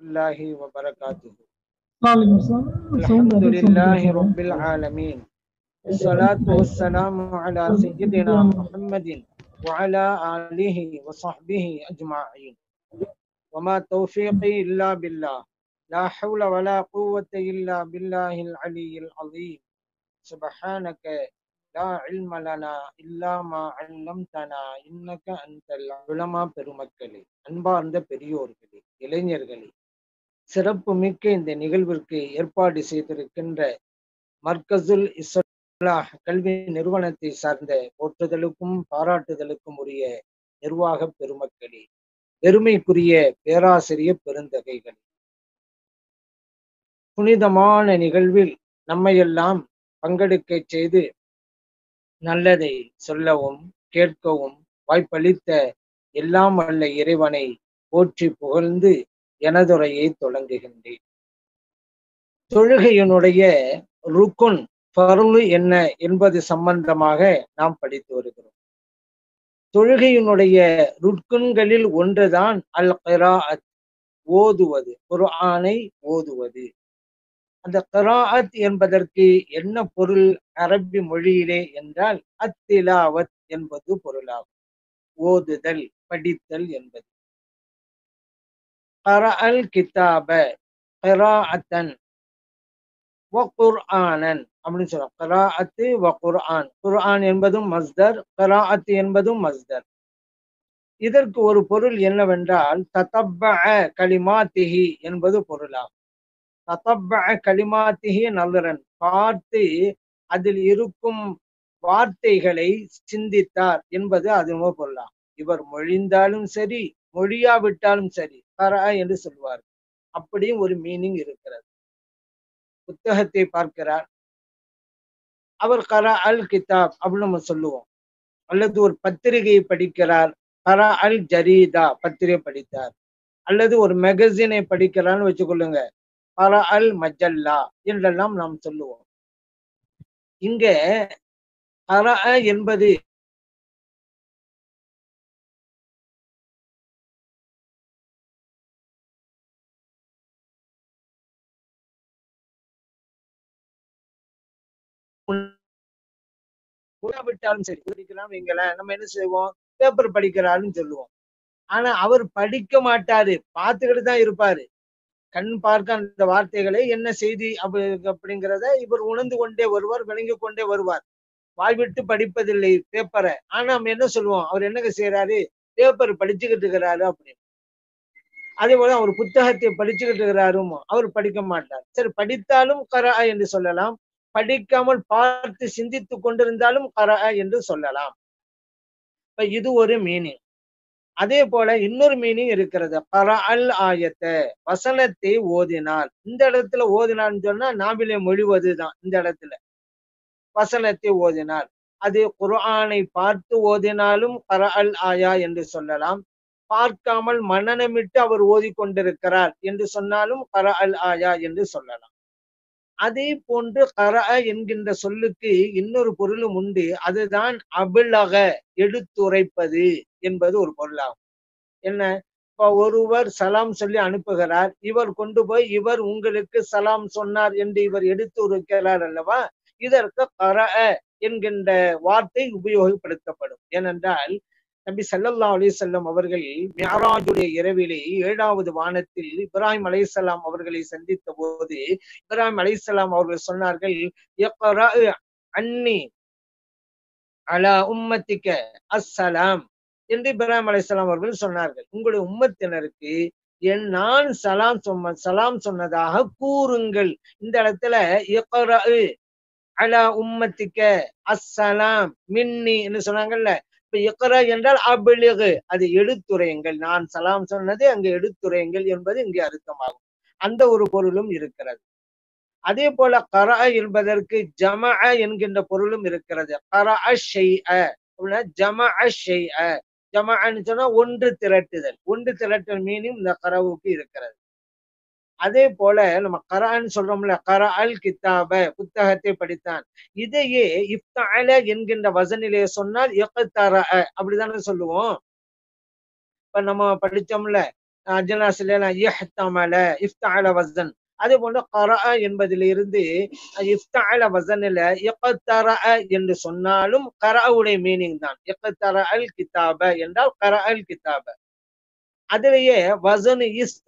الله وبركاته وعليكم السلام الحمد لله رب العالمين الصلاة والسلام على سيدنا محمد وعلى آله وصحبه أجمعين وما توفيقي إلا بالله لا حول ولا قوة إلا بالله العلي العظيم سبحانك لا علم لنا إلا ما علمتنا إنك أنت العلماء பெருமக்களே அன்பார்ந்த பெரியோர்களே இளைஞர்களே சிறப்பு மிக்க இந்த நிகழ்விற்கு ஏற்பாடு செய்திருக்கின்ற மர்கசுல் இஸ்லாஹ் கல்வி நிறுவனத்தை சார்ந்த போற்றுதலுக்கும் பாராட்டுதலுக்கும் உரிய நிர்வாக பெருமக்களே பெருமைக்குரிய பேராசிரிய பெருந்தகைகள் புனிதமான நிகழ்வில் நம்மையெல்லாம் பங்கெடுக்க செய்து நல்லதை சொல்லவும் கேட்கவும் வாய்ப்பளித்த எல்லாம் வல்ல இறைவனை போற்றி புகழ்ந்து எனதுரையை தொடங்குகின்றேன் தொழுகையினுடைய ருக்குன் பருளு என்ன என்பது சம்பந்தமாக நாம் படித்து வருகிறோம் தொழுகையினுடைய ருக்குன்களில் ஒன்றுதான் அல் கிராஅத் ஓதுவது குர்ஆனை ஓதுவது அந்த கிராஅத் என்பதற்கு என்ன பொருள் அரபி மொழியிலே என்றால் அத்திலாவத் என்பது பொருளாகும் ஓதுதல் படித்தல் என்பது கரஅல் கிதாப கிராஅத்தன் வ குர்ஆனன் அப்படின்னு சொல்றோம் கராஅத்து வ குர்ஆன் குர்ஆன் என்பதும் மஸ்தர் கராஅத்து என்பதும் மஸ்தர் இதற்கு ஒரு பொருள் என்னவென்றால் தத்தப்ப கலிமாத்திஹி என்பது பொருளாகும் தத்தப்ப கலிமாத்திஹி நல்லரன் பார்த்து அதில் இருக்கும் வார்த்தைகளை சிந்தித்தார் என்பது அதுவோ பொருளாகும் இவர் மொழிந்தாலும் சரி மொழியாவிட்டாலும் சரி கரா என்று சொல்வார் அப்படியும் ஒரு மீனிங் இருக்கிறது புத்தகத்தை பார்க்கிறார் அவர் கரா அல் கிதாப் அப்படின்னு நம்ம சொல்லுவோம் அல்லது ஒரு பத்திரிகையை படிக்கிறார் கரா அல் ஜரீதா பத்திரிகை படித்தார் அல்லது ஒரு மெகசினை படிக்கிறான்னு வச்சுக்கொள்ளுங்க கரா அல் மஜல்லா என்றெல்லாம் நாம் சொல்லுவோம் இங்க கரா என்பது விட்டாலும் சரி படிக்கலாம் வைங்களேன் நம்ம என்ன செய்வோம் பேப்பர் படிக்கிறாருன்னு சொல்லுவோம் ஆனா அவர் படிக்க மாட்டாரு பார்த்துக்கிட்டு தான் இருப்பாரு கண் பார்க்க அந்த வார்த்தைகளை என்ன செய்தி அப்படி அப்படிங்கிறத இவர் உணர்ந்து கொண்டே வருவார் விளங்கி கொண்டே வருவார் வாய்விட்டு படிப்பதில்லை பேப்பரை ஆனா நம்ம என்ன சொல்லுவோம் அவர் என்னங்க செய்யறாரு பேப்பர் படிச்சுக்கிட்டு இருக்கிறாரு அப்படின்னு அதே போல அவர் புத்தகத்தை படிச்சுக்கிட்டு இருக்கிறாரும் அவர் படிக்க மாட்டார் சரி படித்தாலும் கரா என்று சொல்லலாம் படிக்காமல் பார்த்து சிந்தித்து கொண்டிருந்தாலும் கரா என்று சொல்லலாம் இப்ப இது ஒரு மீனிங் அதே போல இன்னொரு மீனிங் இருக்கிறது கரா அல் ஆயத்த வசனத்தை ஓதினால் இந்த இடத்துல ஓதினான்னு சொன்னா நாவிலே மொழிவதுதான் இந்த இடத்துல வசனத்தை ஓதினால் அது குர்ஆனை பார்த்து ஓதினாலும் கர அல் ஆயா என்று சொல்லலாம் பார்க்காமல் மனநமிட்டு அவர் ஓதிக்கொண்டிருக்கிறார் என்று சொன்னாலும் கர அல் ஆயா என்று சொல்லலாம் அதே போன்று கர என்கின்ற சொல்லுக்கு இன்னொரு பொருளும் உண்டு அதுதான் அபிலக எடுத்துரைப்பது என்பது ஒரு பொருளாகும் என்ன இப்ப ஒருவர் சலாம் சொல்லி அனுப்புகிறார் இவர் கொண்டு போய் இவர் உங்களுக்கு சலாம் சொன்னார் என்று இவர் எடுத்து உரைக்கிறார் அல்லவா இதற்கு கர என்கின்ற வார்த்தை உபயோகப்படுத்தப்படும் ஏனென்றால் நபி சல்லல்லா அலிசல்லம் அவர்கள் மியாராஜுடைய இரவிலே ஏழாவது வானத்தில் இப்ராஹிம் அலைசலாம் அவர்களை சந்தித்த போது இப்ராஹிம் அலைசலாம் அவர்கள் சொன்னார்கள் அன்னி அலா உம்மத்திக்க அஸ்ஸலாம் என்று இப்ராஹிம் அலைசலாம் அவர்கள் சொன்னார்கள் உங்களுடைய உம்மத்தினருக்கு என் நான் சலாம் சொன்ன சலாம் சொன்னதாக கூறுங்கள் இந்த இடத்துல அலா உம்மத்திக்க அஸ்ஸலாம் மின்னி என்று சொன்னாங்கல்ல இப்ப இக்கரா என்றால் அபிலிகு அது எடுத்துரையுங்கள் நான் சலாம் சொன்னது அங்கு எடுத்துரையுங்கள் என்பது இங்கே அர்த்தமாகும் அந்த ஒரு பொருளும் இருக்கிறது அதே போல கரா என்பதற்கு ஜம என்கின்ற பொருளும் இருக்கிறது கரா ஷெய் ஜம ஷெய் ஜமான்னு சொன்னா ஒன்று திரட்டுதல் ஒன்று திரட்டல் மீனிங் இந்த கரவுக்கு இருக்கிறது அதே போல நம்ம கரான்னு சொல்றோம்ல கரா அல் கித்தாப புத்தகத்தை படித்தான் இதையே இஃப்தால என்கின்ற வசனிலே சொன்னால் இயக்கத்தார அப்படிதானே சொல்லுவோம் இப்ப நம்ம படிச்சோம்ல அஜனாசில இஹ்தமல இஃப்தஅல வஸன் அதே போன்று கரஅ என்பதிலிருந்து இஃப்தஅல வஸனில இக்தரஅ என்று சொன்னாலும் கரஅவுடைய மீனிங் தான் இக்தரஅல் கிதாப என்றால் கரஅல் கிதாப அதிலேயே வசன்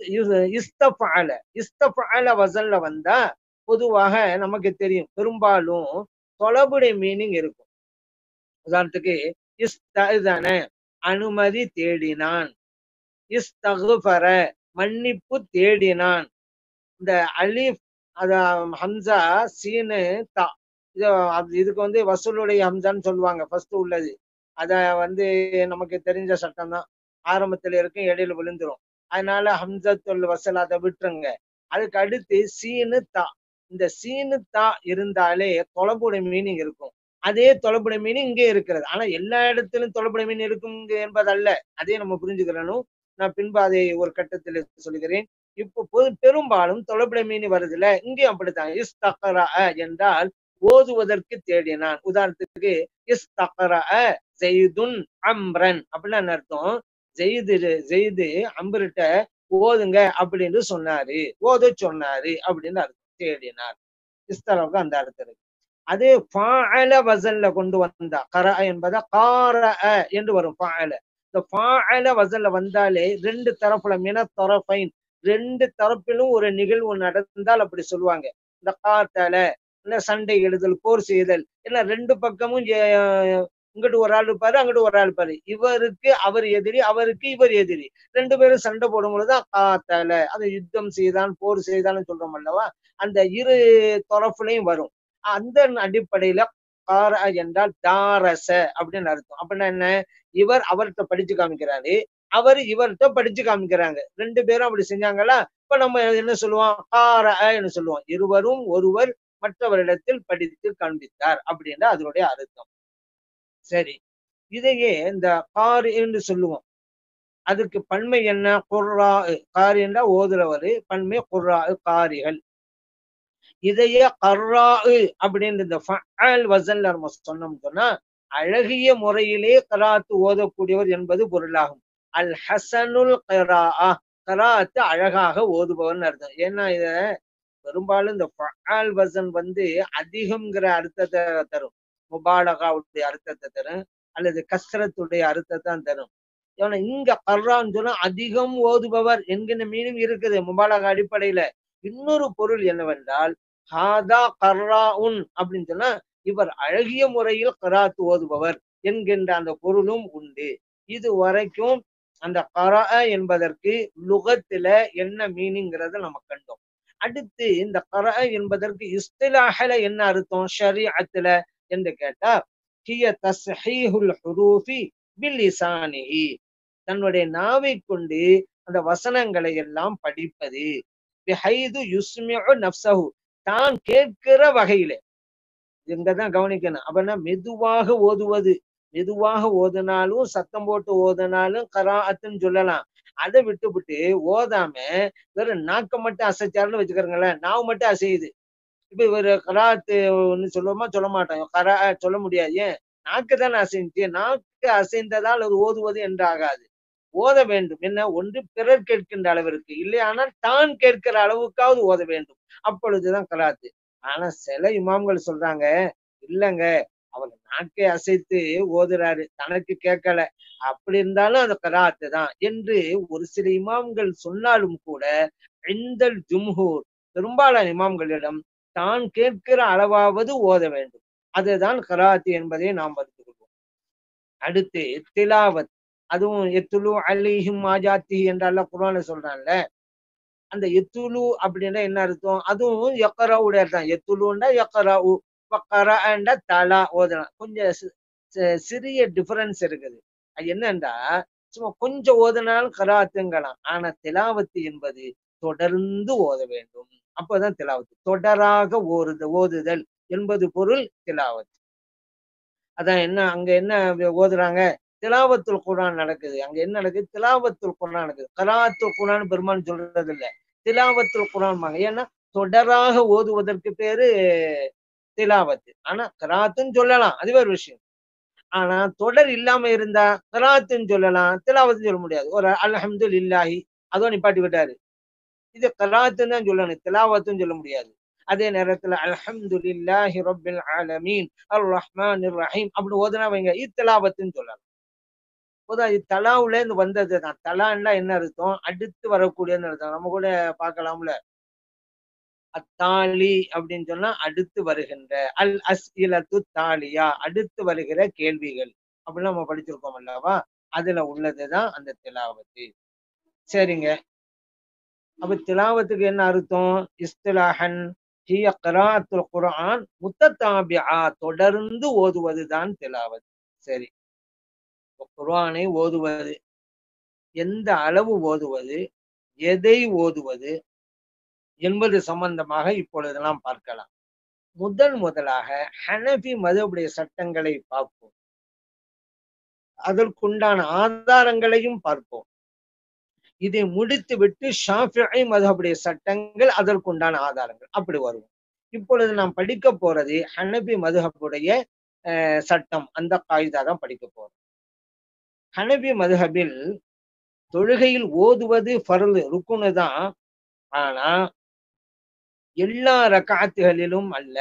இஸ்தஃபஅல இஸ்தஃபஅல வசன்ல வந்தா பொதுவாக நமக்கு தெரியும் பெரும்பாலும் தொலபுடைய மீனிங் இருக்கும் உதாரணத்துக்கு இஸ்தன அனுமதி தேடினான் இஸ்தகுஃபர மன்னிப்பு தேடினான் இந்த அலிஃப் அத ஹம்சா சீனு தா இது அது- இதுக்கு வந்து வசூலுடைய ஹம்சான்னு சொல்லுவாங்க ஃபர்ஸ்ட் உள்ளது அத வந்து நமக்கு தெரிஞ்ச சட்டம் தான் ஆரம்பத்துல இருக்கும் இடையில விழுந்துரும் அதனால ஹம்சத்துல் வசல் அதை விட்டுருங்க அதுக்கு அடுத்து சீனு தா இந்த சீனு தா இருந்தாலே தொலைபுடைய மீனிங் இருக்கும் அதே தொலைபுடைய மீனிங் இங்கே இருக்கிறது ஆனா எல்லா இடத்திலும் தொலைபுடைய மீன் இருக்கும் என்பதல்ல அதே நம்ம புரிஞ்சுக்கிறணும் நான் பின்பு அதை ஒரு கட்டத்தில் சொல்லுகிறேன் இப்போ பொது பெரும்பாலும் தொலைபுடைய மீன் வருதுல இங்கேயும் அப்படித்தான் இஸ்தகரா என்றால் ஓதுவதற்கு தேடினான் உதாரணத்துக்கு இஸ்தகரா ஜெய்துன் அம்ரன் அப்படின்னு அர்த்தம் ஜெயிது ஜெயிது அம்பர்கிட்ட ஓதுங்க அப்படின்னு சொன்னாரு ஓத சொன்னாரு அப்படின்னு அர்த்தம் தேடினார் இஸ்தலவுக்கு அந்த அர்த்தம் இருக்கு அதே ஃபாஅல வசல்ல கொண்டு வந்தா கர என்பதா கார என்று வரும் ஃபாஅல இந்த ஃபாஅல வசல்ல வந்தாலே ரெண்டு தரப்புல மின தரப்பைன் ரெண்டு தரப்பிலும் ஒரு நிகழ்வு நடந்தால் அப்படி சொல்லுவாங்க இந்த காத்தல இல்ல சண்டை எழுதல் போர் செய்தல் இல்ல ரெண்டு பக்கமும் ஏ- இங்கிட்டு ஒரு ஆள் இருப்பாரு அங்கிட்டு ஒரு ஆள் இருப்பாரு இவருக்கு அவர் எதிரி அவருக்கு இவர் எதிரி ரெண்டு பேரும் சண்டை போடும் பொழுதுதான் காத்தல அது யுத்தம் செய்தான் போர் செய்தான்னு சொல்றோம் அல்லவா அந்த இரு தரப்புலையும் வரும் அந்த அடிப்படையில கார என்றால் தாரச அப்படின்னு அர்த்தம் அப்படின்னா என்ன இவர் அவர்கிட்ட படிச்சு காமிக்கிறாரு அவர் இவர்கிட்ட படிச்சு காமிக்கிறாங்க ரெண்டு பேரும் அப்படி செஞ்சாங்களா இப்ப நம்ம என்ன சொல்லுவோம் கார என்று சொல்லுவோம் இருவரும் ஒருவர் மற்றவரிடத்தில் படித்து காண்பித்தார் அப்படின்ற அதனுடைய அர்த்தம் சரி இதையே இந்த கார் என்று சொல்லுவோம் அதுக்கு பன்மை என்ன குர்ரா கார் என்றா ஓதுறவர் பன்மை குர்ரா காரிகள் இதையே கர்ரா அப்படின்னு இந்த ஃபஅல் வசன்ல நம்ம சொன்னோம் சொன்னா அழகிய முறையிலே கராத்து ஓதக்கூடியவர் என்பது பொருளாகும் அல் ஹசனுல் கரா கராத்து அழகாக ஓதுபவர்னு அர்த்தம் ஏன்னா இத பெரும்பாலும் இந்த ஃபஅல் வசன் வந்து அதிகம்ங்கிற அர்த்தத்தை தரும் முபாலகாவுடைய அர்த்தத்தை தரும் அல்லது கஸ்ரத்துடைய அர்த்தத்தை தான் தரும் ஏன்னா இங்க கர்ரான்னு சொன்னா அதிகம் ஓதுபவர் என்கிற மீனும் இருக்குது முபாலகா அடிப்படையில இன்னொரு பொருள் என்னவென்றால் ஹாதா கர்ரா உன் அப்படின்னு சொன்னா இவர் அழகிய முறையில் கராத்து ஓதுபவர் என்கின்ற அந்த பொருளும் உண்டு இது வரைக்கும் அந்த கரா என்பதற்கு லுகத்துல என்ன மீனிங்கிறத நம்ம கண்டோம் அடுத்து இந்த கரா என்பதற்கு இஸ்திலாஹல என்ன அர்த்தம் ஷரீஅத்துல என்று கேட்டா ஹிய தஸ்ஹீஹுல் ஹுரூஃபி பில்லிசானிஹி தன்னுடைய நாவை கொண்டு அந்த வசனங்களை எல்லாம் படிப்பது பிஹைது யுஸ்மிஉ நஃப்ஸஹு தான் கேட்கிற வகையிலே இங்கதான் கவனிக்கணும் அப்படின்னா மெதுவாக ஓதுவது மெதுவாக ஓதுனாலும் சத்தம் போட்டு ஓதுனாலும் கராத்துன்னு சொல்லலாம் அதை விட்டுவிட்டு ஓதாம வெறும் நாக்க மட்டும் அசைச்சாருன்னு வச்சுக்கிறங்களேன் நாவு மட்டும் அசையுது இப்ப இவர் கராத்து ஒண்ணு சொல்லுவோமா சொல்ல மாட்டோம் கரா சொல்ல முடியாது ஏன் நாக்கு தானே அசைஞ்சு நாக்கு அசைந்ததால் அது ஓதுவது என்று ஆகாது ஓத வேண்டும் என்ன ஒன்று பிறர் கேட்கின்ற அளவிற்கு இல்லையானால் தான் கேட்கிற அளவுக்காவது ஓத வேண்டும் அப்பொழுதுதான் கராத்து ஆனா சில இமாம்கள் சொல்றாங்க இல்லைங்க அவர் நாக்கை அசைத்து ஓதுறாரு தனக்கு கேட்கல அப்படி இருந்தாலும் அது கராத்து தான் என்று ஒரு சில இமாம்கள் சொன்னாலும் கூட இந்த ஜும்ஹூர் பெரும்பாலான இமாம்களிடம் தான் கேட்கிற அளவாவது ஓத வேண்டும் அதுதான் கராத்து என்பதை நாம் அறிந்து கொள்வோம் அடுத்து திலாவத் அதுவும் எத்துலு அலிஹிம் ஆஜாத்தி என்றால குரான சொல்றான்ல அந்த எத்துலு அப்படின்னா என்ன அர்த்தம் அதுவும் எக்கராவுடைய அர்த்தம் எத்துலுண்டா எக்கராவு கராண்டா தலா ஓதலாம் கொஞ்சம் சி- சி- சிறிய டிஃபரன்ஸ் இருக்குது அது என்னண்டா சும்மா கொஞ்சம் ஓதுனாலும் கராத்துங்கலாம் ஆனா திலாவத்து என்பது தொடர்ந்து ஓத வேண்டும் அப்பதான் திலாவத்து தொடராக ஓருது ஓதுதல் என்பது பொருள் திலாவத் அதான் என்ன அங்க என்ன ஓதுறாங்க திலாவத்துல் குரான் நடக்குது அங்க என்ன நடக்குது திலாவத்துல் குரான் நடக்குது கராத்துல் குரான் பெருமான் சொல்றது இல்ல திலாவத்துல் குரான் ஏன்னா தொடராக ஓதுவதற்கு பேரு திலாவத்து ஆனா கராத்துன்னு சொல்லலாம் அது ஒரு விஷயம் ஆனா தொடர் இல்லாம இருந்தா கராத்துன்னு சொல்லலாம் திலாவத்துன்னு சொல்ல முடியாது ஒரு அல்ஹம்து இல்லாஹி அதோ நிப்பாட்டி விட்டாரு இது கலாத்துன்னு தான் சொல்லணும் திலாவத்துன்னு சொல்ல முடியாது அதே நேரத்துல அல்ஹம்துலில்லாஹி ரப்பில் ஆலமீன் அர் ரஹ்மான் ரஹீம் அப்படி ஓதுனா வைங்க இத்திலாவத்துன்னு சொல்லலாம் பொதுவா இது தலாவுல இருந்து வந்தது தான் தலான்னா என்ன அர்த்தம் அடுத்து வரக்கூடியன்னு அர்த்தம் நம்ம கூட பார்க்கலாம்ல அத்தாலி அப்படின்னு சொன்னா அடுத்து வருகின்ற அல் அஸ் இலத்து தாலியா அடுத்து வருகிற கேள்விகள் அப்படின்னு நம்ம படிச்சிருக்கோம் அல்லவா அதுல உள்ளதுதான் அந்த திலாவத்து சரிங்க அப்ப திலாவத்துக்கு என்ன அர்த்தம் இஸ்திலாஹன் ஹிய கிராத்துல் குர்ஆன் முத்தத்தாபிஆ தொடர்ந்து ஓதுவதுதான் திலாவத் சரி இப்ப குர்ஆனை ஓதுவது எந்த அளவு ஓதுவது எதை ஓதுவது என்பது சம்பந்தமாக இப்பொழுது நாம் பார்க்கலாம் முதல் முதலாக ஹனபி மதவுடைய சட்டங்களை பார்ப்போம் அதற்குண்டான ஆதாரங்களையும் பார்ப்போம் இதை முடித்து விட்டு ஷாஃபிஐ மதபுடைய சட்டங்கள் அதற்குண்டான ஆதாரங்கள் அப்படி வருவோம் இப்பொழுது நாம் படிக்க போறது ஹனபி மதுஹபுடைய அஹ், சட்டம் அந்த காய்தா தான் படிக்க போறோம் ஹனபி மதுஹபில் தொழுகையில் ஓதுவது ஃபர்லு ருக்குனு தான் ஆனா எல்லா ரக்காத்துகளிலும் அல்ல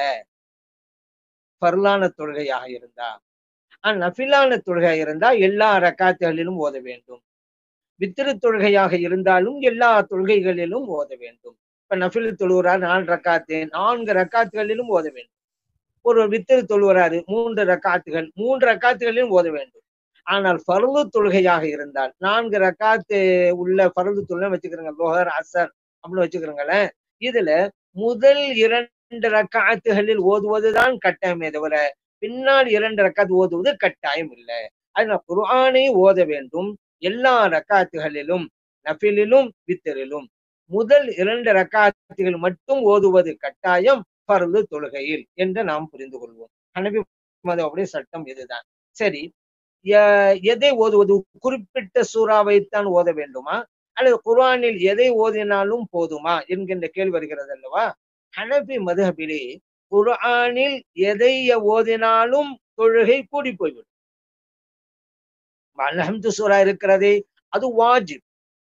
ஃபர்லான தொழுகையாக இருந்தா ஆனா நஃபிலான தொழுகை இருந்தா எல்லா ரக்காத்துகளிலும் ஓத வேண்டும் வித்திரு தொழுகையாக இருந்தாலும் எல்லா தொழுகைகளிலும் ஓத வேண்டும் இப்ப நஃபில் தொழுகிறார் நாலு ரக்காத்து நான்கு ரக்காத்துகளிலும் ஓத வேண்டும் ஒரு வித்திரு தொழுகிறாரு மூன்று ரக்காத்துகள் மூன்று ரக்காத்துகளிலும் ஓத வேண்டும் ஆனால் ஃபர்து தொழுகையாக இருந்தால் நான்கு ரக்காத்து உள்ள ஃபர்து தொழுகை வச்சுக்கிறோங்க லோஹர் அசர் அப்படின்னு வச்சுக்கிறோங்களேன் இதுல முதல் இரண்டு ரக்காத்துகளில் ஓதுவதுதான் கட்டாயமே தவிர பின்னால் இரண்டு ரக்காத்து ஓதுவது கட்டாயம் இல்லை அதனால குர்ஆனை ஓத வேண்டும் எல்லா ரக்காத்துகளிலும் நஃபிலிலும் வித்தரிலும் முதல் இரண்டு ரக்காத்துகள் மட்டும் ஓதுவது கட்டாயம் பருது தொழுகையில் என்று நாம் புரிந்து கொள்வோம் ஹனபி மதவுடைய சட்டம் இதுதான் சரி எ- எதை ஓதுவது குறிப்பிட்ட சூறாவைத்தான் ஓத வேண்டுமா அல்லது குர்ஆனில் எதை ஓதினாலும் போதுமா என்கின்ற கேள்வி வருகிறது அல்லவா ஹனபி மதுஹபிலே குர்ஆனில் எதை ஓதினாலும் தொழுகை கூடி போய்விடும் அல்ஹம்து சூரா இருக்கிறதே அது வாஜிப்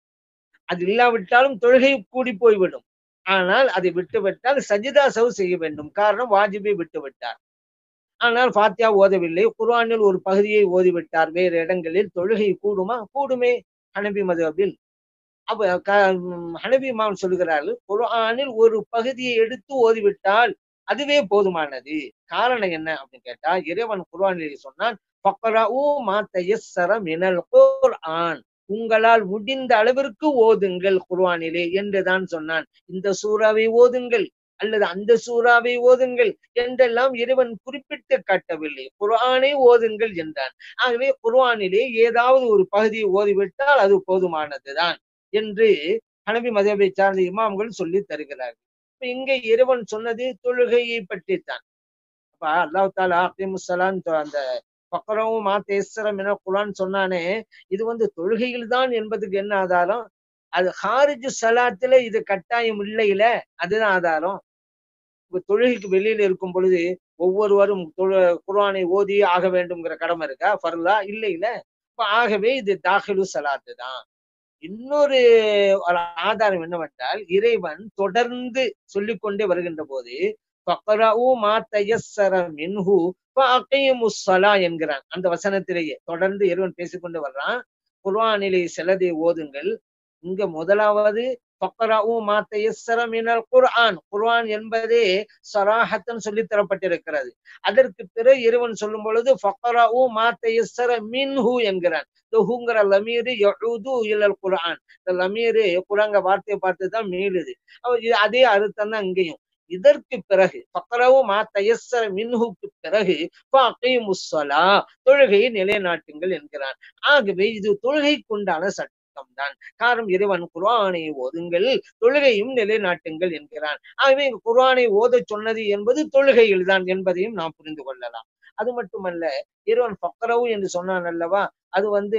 அது இல்லாவிட்டாலும் தொழுகை கூடி போய்விடும் ஆனால் அதை விட்டுவிட்டால் சஜிதா சவு செய்ய வேண்டும் காரணம் வாஜிபை விட்டு விட்டார் ஆனால் ஃபாத்தியா ஓதவில்லை குர்ஆனில் ஒரு பகுதியை ஓதிவிட்டார் வேறு இடங்களில் தொழுகை கூடுமா கூடுமே ஹனபி மதுஹபில் அப்ப க- ம், ஹனபி இமாம் சொல்லுகிறார்கள் குர்ஆனில் ஒரு பகுதியை எடுத்து ஓதிவிட்டால் அதுவே போதுமானது காரணம் என்ன அப்படின்னு கேட்டா இறைவன் குர்ஆனில் சொன்னான் "ஃபக்ரஊ மா தயஸ்ஸர மினல் குர்ஆன் உங்களால் முடிந்த அளவிற்கு ஓதுங்கள் குர்ஆனிலே என்றுதான் சொன்னான் இந்த சூறாவை ஓதுங்கள் அல்லது அந்த சூறாவை ஓதுங்கள் என்றெல்லாம் இறைவன் குறிப்பிட்டு காட்டவில்லை குர்ஆனை ஓதுங்கள் என்றான் ஆகவே குர்ஆனிலே ஏதாவது ஒரு பகுதியை ஓதிவிட்டால் அது போதுமானதுதான் என்று ஹனபி மதபை சார்ந்த இமாம்கள் சொல்லி தருகிறார்கள் இப்ப இங்க இறைவன் சொன்னது தொழுகையை பற்றித்தான் அப்ப அல்லாஹ் தாலா அப்திமுசலான் அந்த பக்கரவும் மாத்தேஸ்வரம் என குலான் சொன்னானே இது வந்து தொழுகையில் தான் என்பதுக்கு என்ன ஆதாரம் அது ஹாரிஜு சலாத்துல இது கட்டாயம் இல்லையில அதுதான் ஆதாரம் இப்ப தொழுகைக்கு வெளியில இருக்கும் பொழுது ஒவ்வொருவரும் தொழு குர்ஆனை ஓதி ஆக வேண்டும்ங்கிற கடமை இருக்கா ஃபர்லா இல்லை இல்ல இப்ப ஆகவே இது தாஹிலு சலாத்து தான் இன்னொரு ஒரு ஆதாரம் என்னவென்றால் இறைவன் தொடர்ந்து சொல்லிக்கொண்டே வருகின்ற போது "ஃபக்ரஊ மா தயஸ்ஸர மின்ஹு ஃபஅகீமுஸ் ஸலா" என்கிறான் அந்த வசனத்திலேயே தொடர்ந்து இறைவன் பேசிக்கொண்டு வர்றான் குர்ஆனிலே சிலதை ஓதுங்கள் இங்க முதலாவது "ஃபக்ரஊ மா தயஸ்ஸர மினல் குர்ஆன் குர்ஆன் என்பதே சராஹத்தன் சொல்லித் தரப்பட்டிருக்கிறது அதற்கு பிறகு இறைவன் சொல்லும் பொழுது "ஃபக்ரஊ மா தயஸ்ஸர மின்ஹு" என்கிறான் இந்த ஹூங்கிற லமீரு யஊது இலல் குர்ஆன் இந்த லமீரு குரங்க வார்த்தையை பார்த்து தான் மீளுது அப்ப இது அதே அர்த்தம் தான் இங்கேயும் இதற்கு பிறகு பக்கரவும் மா தயஸ்ஸர மின்ஹுக்கு பிறகு ஃபஅகீமுஸ்ஸலா தொழுகையை நிலைநாட்டுங்கள் என்கிறான் ஆகவே இது தொழுகைக்குண்டான சட்டம் தான் காரணம் இறைவன் குர்ஆனை ஓதுங்கள் தொழுகையும் நிலைநாட்டுங்கள் என்கிறான் ஆகவே இங்கு குர்ஆனை ஓதச் சொன்னது என்பது தொழுகையில் தான் என்பதையும் நாம் புரிந்து கொள்ளலாம் அது மட்டுமல்ல இறைவன் ஃபக்ரவு என்று சொன்னான் அல்லவா அது வந்து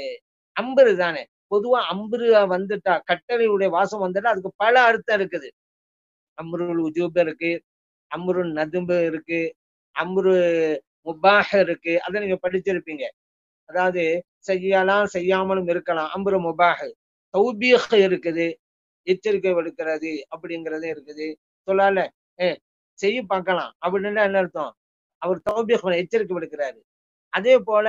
அம்பரு தானே பொதுவா அம்பரு வந்துட்டா கட்டளையுடைய வாசம் வந்துட்டா அதுக்கு பல அர்த்தம் இருக்குது அம்ருல் உஜூப் இருக்கு அம்ருல் நதும்பு இருக்கு அம்ரு முபாஹ் இருக்கு அதை நீங்க படிச்சிருப்பீங்க அதாவது செய்யலாம் செய்யாமலும் இருக்கலாம் அம்ரு முபாஹ் தௌபீக இருக்குது எச்சரிக்கை விடுக்கிறது அப்படிங்கிறது இருக்குது சொல்லால ஏ செய்ய பார்க்கலாம் அப்படின்னு என்ன அர்த்தம் அவர் தௌபீக எச்சரிக்கை விடுக்கிறாரு அதே போல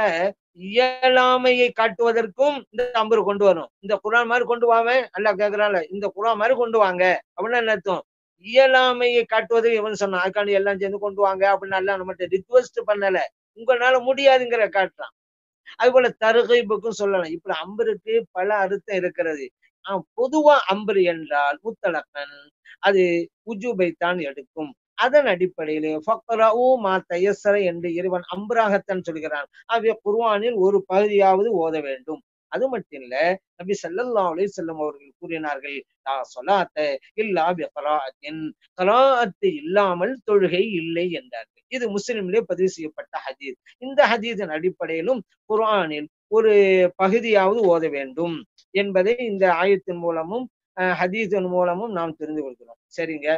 இயலாமையை காட்டுவதற்கும் இந்த அம்பர் கொண்டு வரும் இந்த குரான் மாதிரி கொண்டு வாங்க அல்ல கேக்குறான்ல இந்த குரான் மாதிரி கொண்டு வாங்க அப்படின்னு என்ன அர்த்தம் இயலாமையை காட்டுவது இவன் சொன்னான் அதுக்காண்டி எல்லாம் சேர்ந்து கொண்டு வாங்க அப்படின்னு எல்லாம் நம்மகிட்ட ரிக்வெஸ்ட் பண்ணல உங்களால முடியாதுங்கிற காட்டுறான் அது போல தருகைப்புக்கும் சொல்லலாம் இப்படி அம்பருக்கு பல அர்த்தம் இருக்கிறது ஆஹ் பொதுவா அம்பர் என்றால் முத்தலக்கன் அது உஜுபைத்தான் எடுக்கும் அதன் அடிப்படையிலே ஃபக்ரஊ மா தயஸ்ஸர என்று இறைவன் அம்பராகத்தான் சொல்கிறான் ஆகிய குர்ஆனில் ஒரு பகுதியாவது ஓத வேண்டும் அது மட்டும் இல்ல நபி ஸல்லல்லாஹு அலைஹி வஸல்லம் அவர்கள் கூறினார்கள் லா ஸலாத்த இல்லா பி கராஅத்தின் கராஅத்து இல்லாமல் தொழுகை இல்லை என்றார்கள் இது முஸ்லிமிலே பதிவு செய்யப்பட்ட ஹதீஸ் இந்த ஹதீஸின் அடிப்படையிலும் குர்ஆனில் ஒரு பகுதியாவது ஓத வேண்டும் என்பதை இந்த ஆயத்தின் மூலமும் அஹ், ஹதீஸின் மூலமும் நாம் தெரிந்து கொள்கிறோம் சரிங்க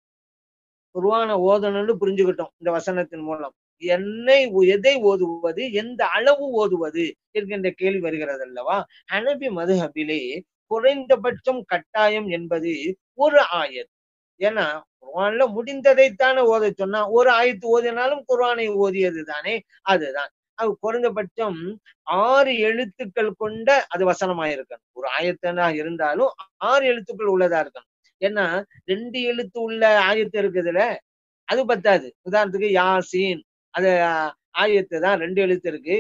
குர்ஆனை ஓதணும்னு புரிஞ்சுக்கிட்டோம் இந்த வசனத்தின் மூலம் என்னை எதை ஓதுவது எந்த அளவு ஓதுவது என்கின்ற கேள்வி வருகிறது அல்லவா ஹனபி மதுஹபிலே குறைந்தபட்சம் கட்டாயம் என்பது ஒரு ஆயத் ஏன்னா குர்ஆன்ல முடிந்ததைத்தானே ஓத சொன்னா ஒரு ஆயத்து ஓதினாலும் குர்ஆனை ஓதியது தானே அதுதான் அது குறைந்தபட்சம் ஆறு எழுத்துக்கள் கொண்ட அது வசனமா இருக்கணும் ஒரு ஆயத்தனா இருந்தாலும் ஆறு எழுத்துக்கள் உள்ளதா இருக்கணும் ஏன்னா ரெண்டு எழுத்து உள்ள ஆயத்து இருக்குதுல அது பத்தாது உதாரணத்துக்கு யாசீன் அது ஆயத்து தான் ரெண்டு எழுத்து இருக்கு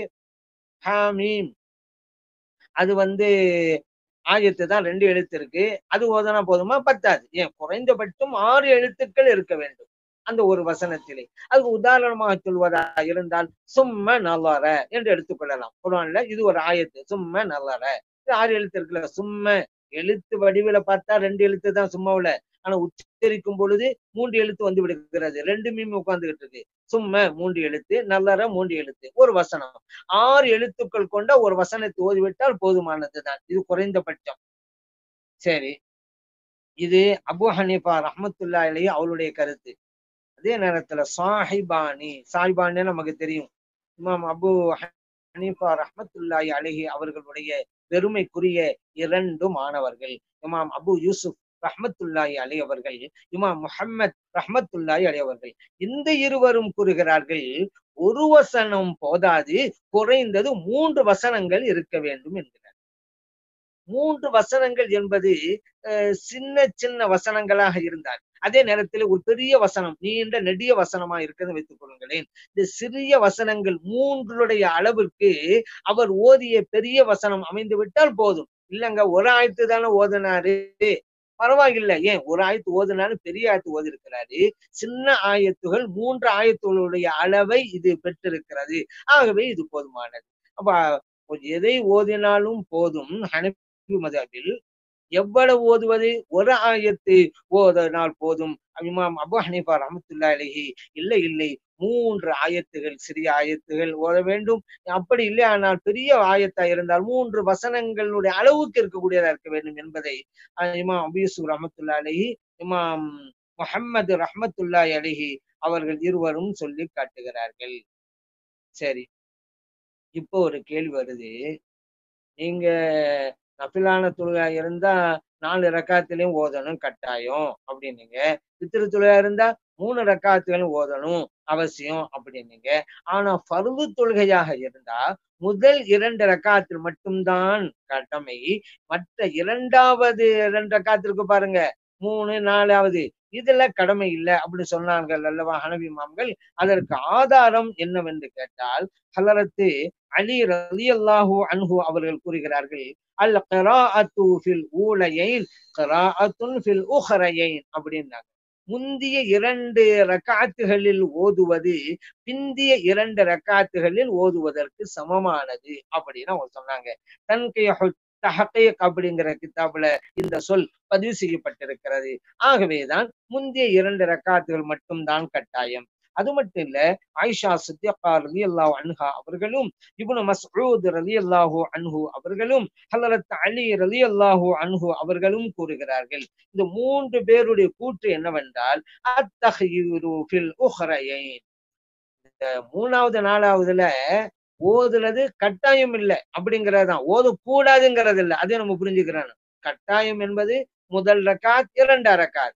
ஹாமீம் அது வந்து ஆயத்து தான் ரெண்டு எழுத்து இருக்கு அது ஓதனா போதுமா பத்தாது ஏன் குறைந்தபட்சம் ஆறு எழுத்துக்கள் இருக்க வேண்டும் அந்த ஒரு வசனத்திலே அதுக்கு உதாரணமாக சொல்வதா இருந்தால் சும்ம நல்லார என்று எடுத்துக்கொள்ளலாம் குரான்ல இது ஒரு ஆயத்து சும்ம நல்லார இது ஆறு எழுத்து இருக்குல்ல சும்ம எழுத்து வடிவில பார்த்தா ரெண்டு எழுத்து தான் சும்மாவுல ஆனா உச்சரிக்கும் பொழுது மூன்று எழுத்து வந்து விடுகிறது ரெண்டு மீன் உட்கார்ந்துகிட்டு இருக்கு சும்ம மூன்று எழுத்து நல்லற மூன்று எழுத்து ஒரு வசனம் ஆறு எழுத்துக்கள் கொண்ட ஒரு வசனத்தை ஓதிவிட்டால் போதுமானதுதான் இது குறைந்தபட்சம் சரி இது அபு ஹனீஃபா ரஹமத்துல்லா அலைஹி அவளுடைய கருத்து அதே நேரத்துல சாஹிபானி சாஹிபானி நமக்கு தெரியும் இமாம் அபு ஹனீஃபா ரஹமத்துல்லாஹி அலைஹி அவர்களுடைய பெருமைக்குரிய இரண்டு மாணவர்கள் இமாம் அபு யூசுப் ரஹமத்துல்லாஹி அலி அவர்கள் இமாம் முஹம்மத் ரஹமத்துல்லாஹி அலி அவர்கள் இந்த இருவரும் கூறுகிறார்கள் ஒரு வசனம் போதாது குறைந்தது மூன்று வசனங்கள் இருக்க வேண்டும் என்கிறார் மூன்று வசனங்கள் என்பது அஹ், சின்ன சின்ன வசனங்களாக இருந்தால் அதே நேரத்தில் ஒரு பெரிய வசனம் நீண்ட நெடிய வசனமா இருக்கிறது வைத்துக் கொள்ளுங்களேன் இந்த சிறிய வசனங்கள் மூன்றுடைய அளவிற்கு அவர் ஓதிய பெரிய வசனம் அமைந்து விட்டால் போதும் இல்லங்க ஒரு ஆயத்து தானே ஓதினாரு பரவாயில்லை ஏன் ஒரு ஆயத்து ஓதினாலும் பெரிய ஆயத்து ஓதி இருக்கிறாரு சின்ன ஆயத்துகள் மூன்று ஆயத்துகளுடைய அளவை இது பெற்றிருக்கிறது ஆகவே இது போதுமானது அப்ப எதை ஓதினாலும் போதும் ஹனபி மதபில் எவ்வளவு ஓதுவது ஒரு ஆயத்து ஓதினால் போதும் இமாம் அபு ஹனீஃபா ரஹமத்துல்லா அலைஹி இல்லை இல்லை மூன்று ஆயத்துகள் சிறிய ஆயத்துகள் ஓத வேண்டும் அப்படி இல்லை ஆனால் பெரிய ஆயத்தா இருந்தால் மூன்று வசனங்களுடைய அளவுக்கு இருக்கக்கூடியதா இருக்க வேண்டும் என்பதை அஹ், இமாம் அபியூசு ரஹமத்துல்லா அலைஹி இமாம் முஹம்மது ரஹமத்துல்லா அலைஹி அவர்கள் இருவரும் சொல்லி காட்டுகிறார்கள் சரி இப்போ ஒரு கேள்வி வருது நீங்க நஃபிலான தொழுகா இருந்தா நாலு ரக்காத்துலயும் ஓதணும் கட்டாயம் அப்படின்னீங்க பித்திரு தொழுகா இருந்தா மூணு ரக்காத்துகளும் ஓதணும் அவசியம் அப்படின்னீங்க ஆனா ஃபர்து தொழுகையாக இருந்தா முதல் இரண்டு ரக்காத்தில் மட்டும்தான் கடமை மற்ற இரண்டாவது இரண்டு ரக்காத்திற்கு பாருங்க மூணு நாலாவது இதுல கடமை இல்லை அப்படின்னு சொன்னார்கள் அல்லவா ஹனவி மாம்கள் அதற்கு ஆதாரம் என்னவென்று கேட்டால் ஹலரத்து அலி ரலியல்லாஹு அன்ஹு அவர்கள் கூறுகிறார்கள் அல் கராஅத்து ஃபில் ஊலையைன் கராஅத்துன் ஃபில் உஹரையைன் அப்படின்னாங்க முந்திய இரண்டு ரக்காத்துகளில் ஓதுவது பிந்திய இரண்டு ரக்காத்துகளில் ஓதுவதற்கு சமமானது அப்படின்னு அவங்க சொன்னாங்க தன்கைய தஹகீக் அப்படிங்கிற கிதாபுல இந்த சொல் பதிவு செய்யப்பட்டிருக்கிறது ஆகவேதான் முந்தைய இரண்டு ரக்காத்துகள் மட்டும்தான் கட்டாயம் அது மட்டும் இல்ல ஆயிஷா சித்தியக்கா ரலி அல்லாஹு அன்ஹா அவர்களும் இப்னு மஸ்ஊத் ரலி அல்லாஹு அன்ஹு அவர்களும் ஹலரத் அலி ரலி அல்லாஹு அன்ஹு அவர்களும் கூறுகிறார்கள் இந்த மூன்று பேருடைய கூற்று என்னவென்றால் அத்தஹீரு ஃபில் உஹ்ரையைன் இந்த மூணாவது நாலாவதுல ஓதுறது கட்டாயம் இல்லை அப்படிங்கறதுதான் ஓதக்கூடாதுங்கிறது இல்லை அதை நம்ம புரிஞ்சுக்கிறோம் கட்டாயம் என்பது முதல் ரக்காத் இரண்டாம் ரக்காத்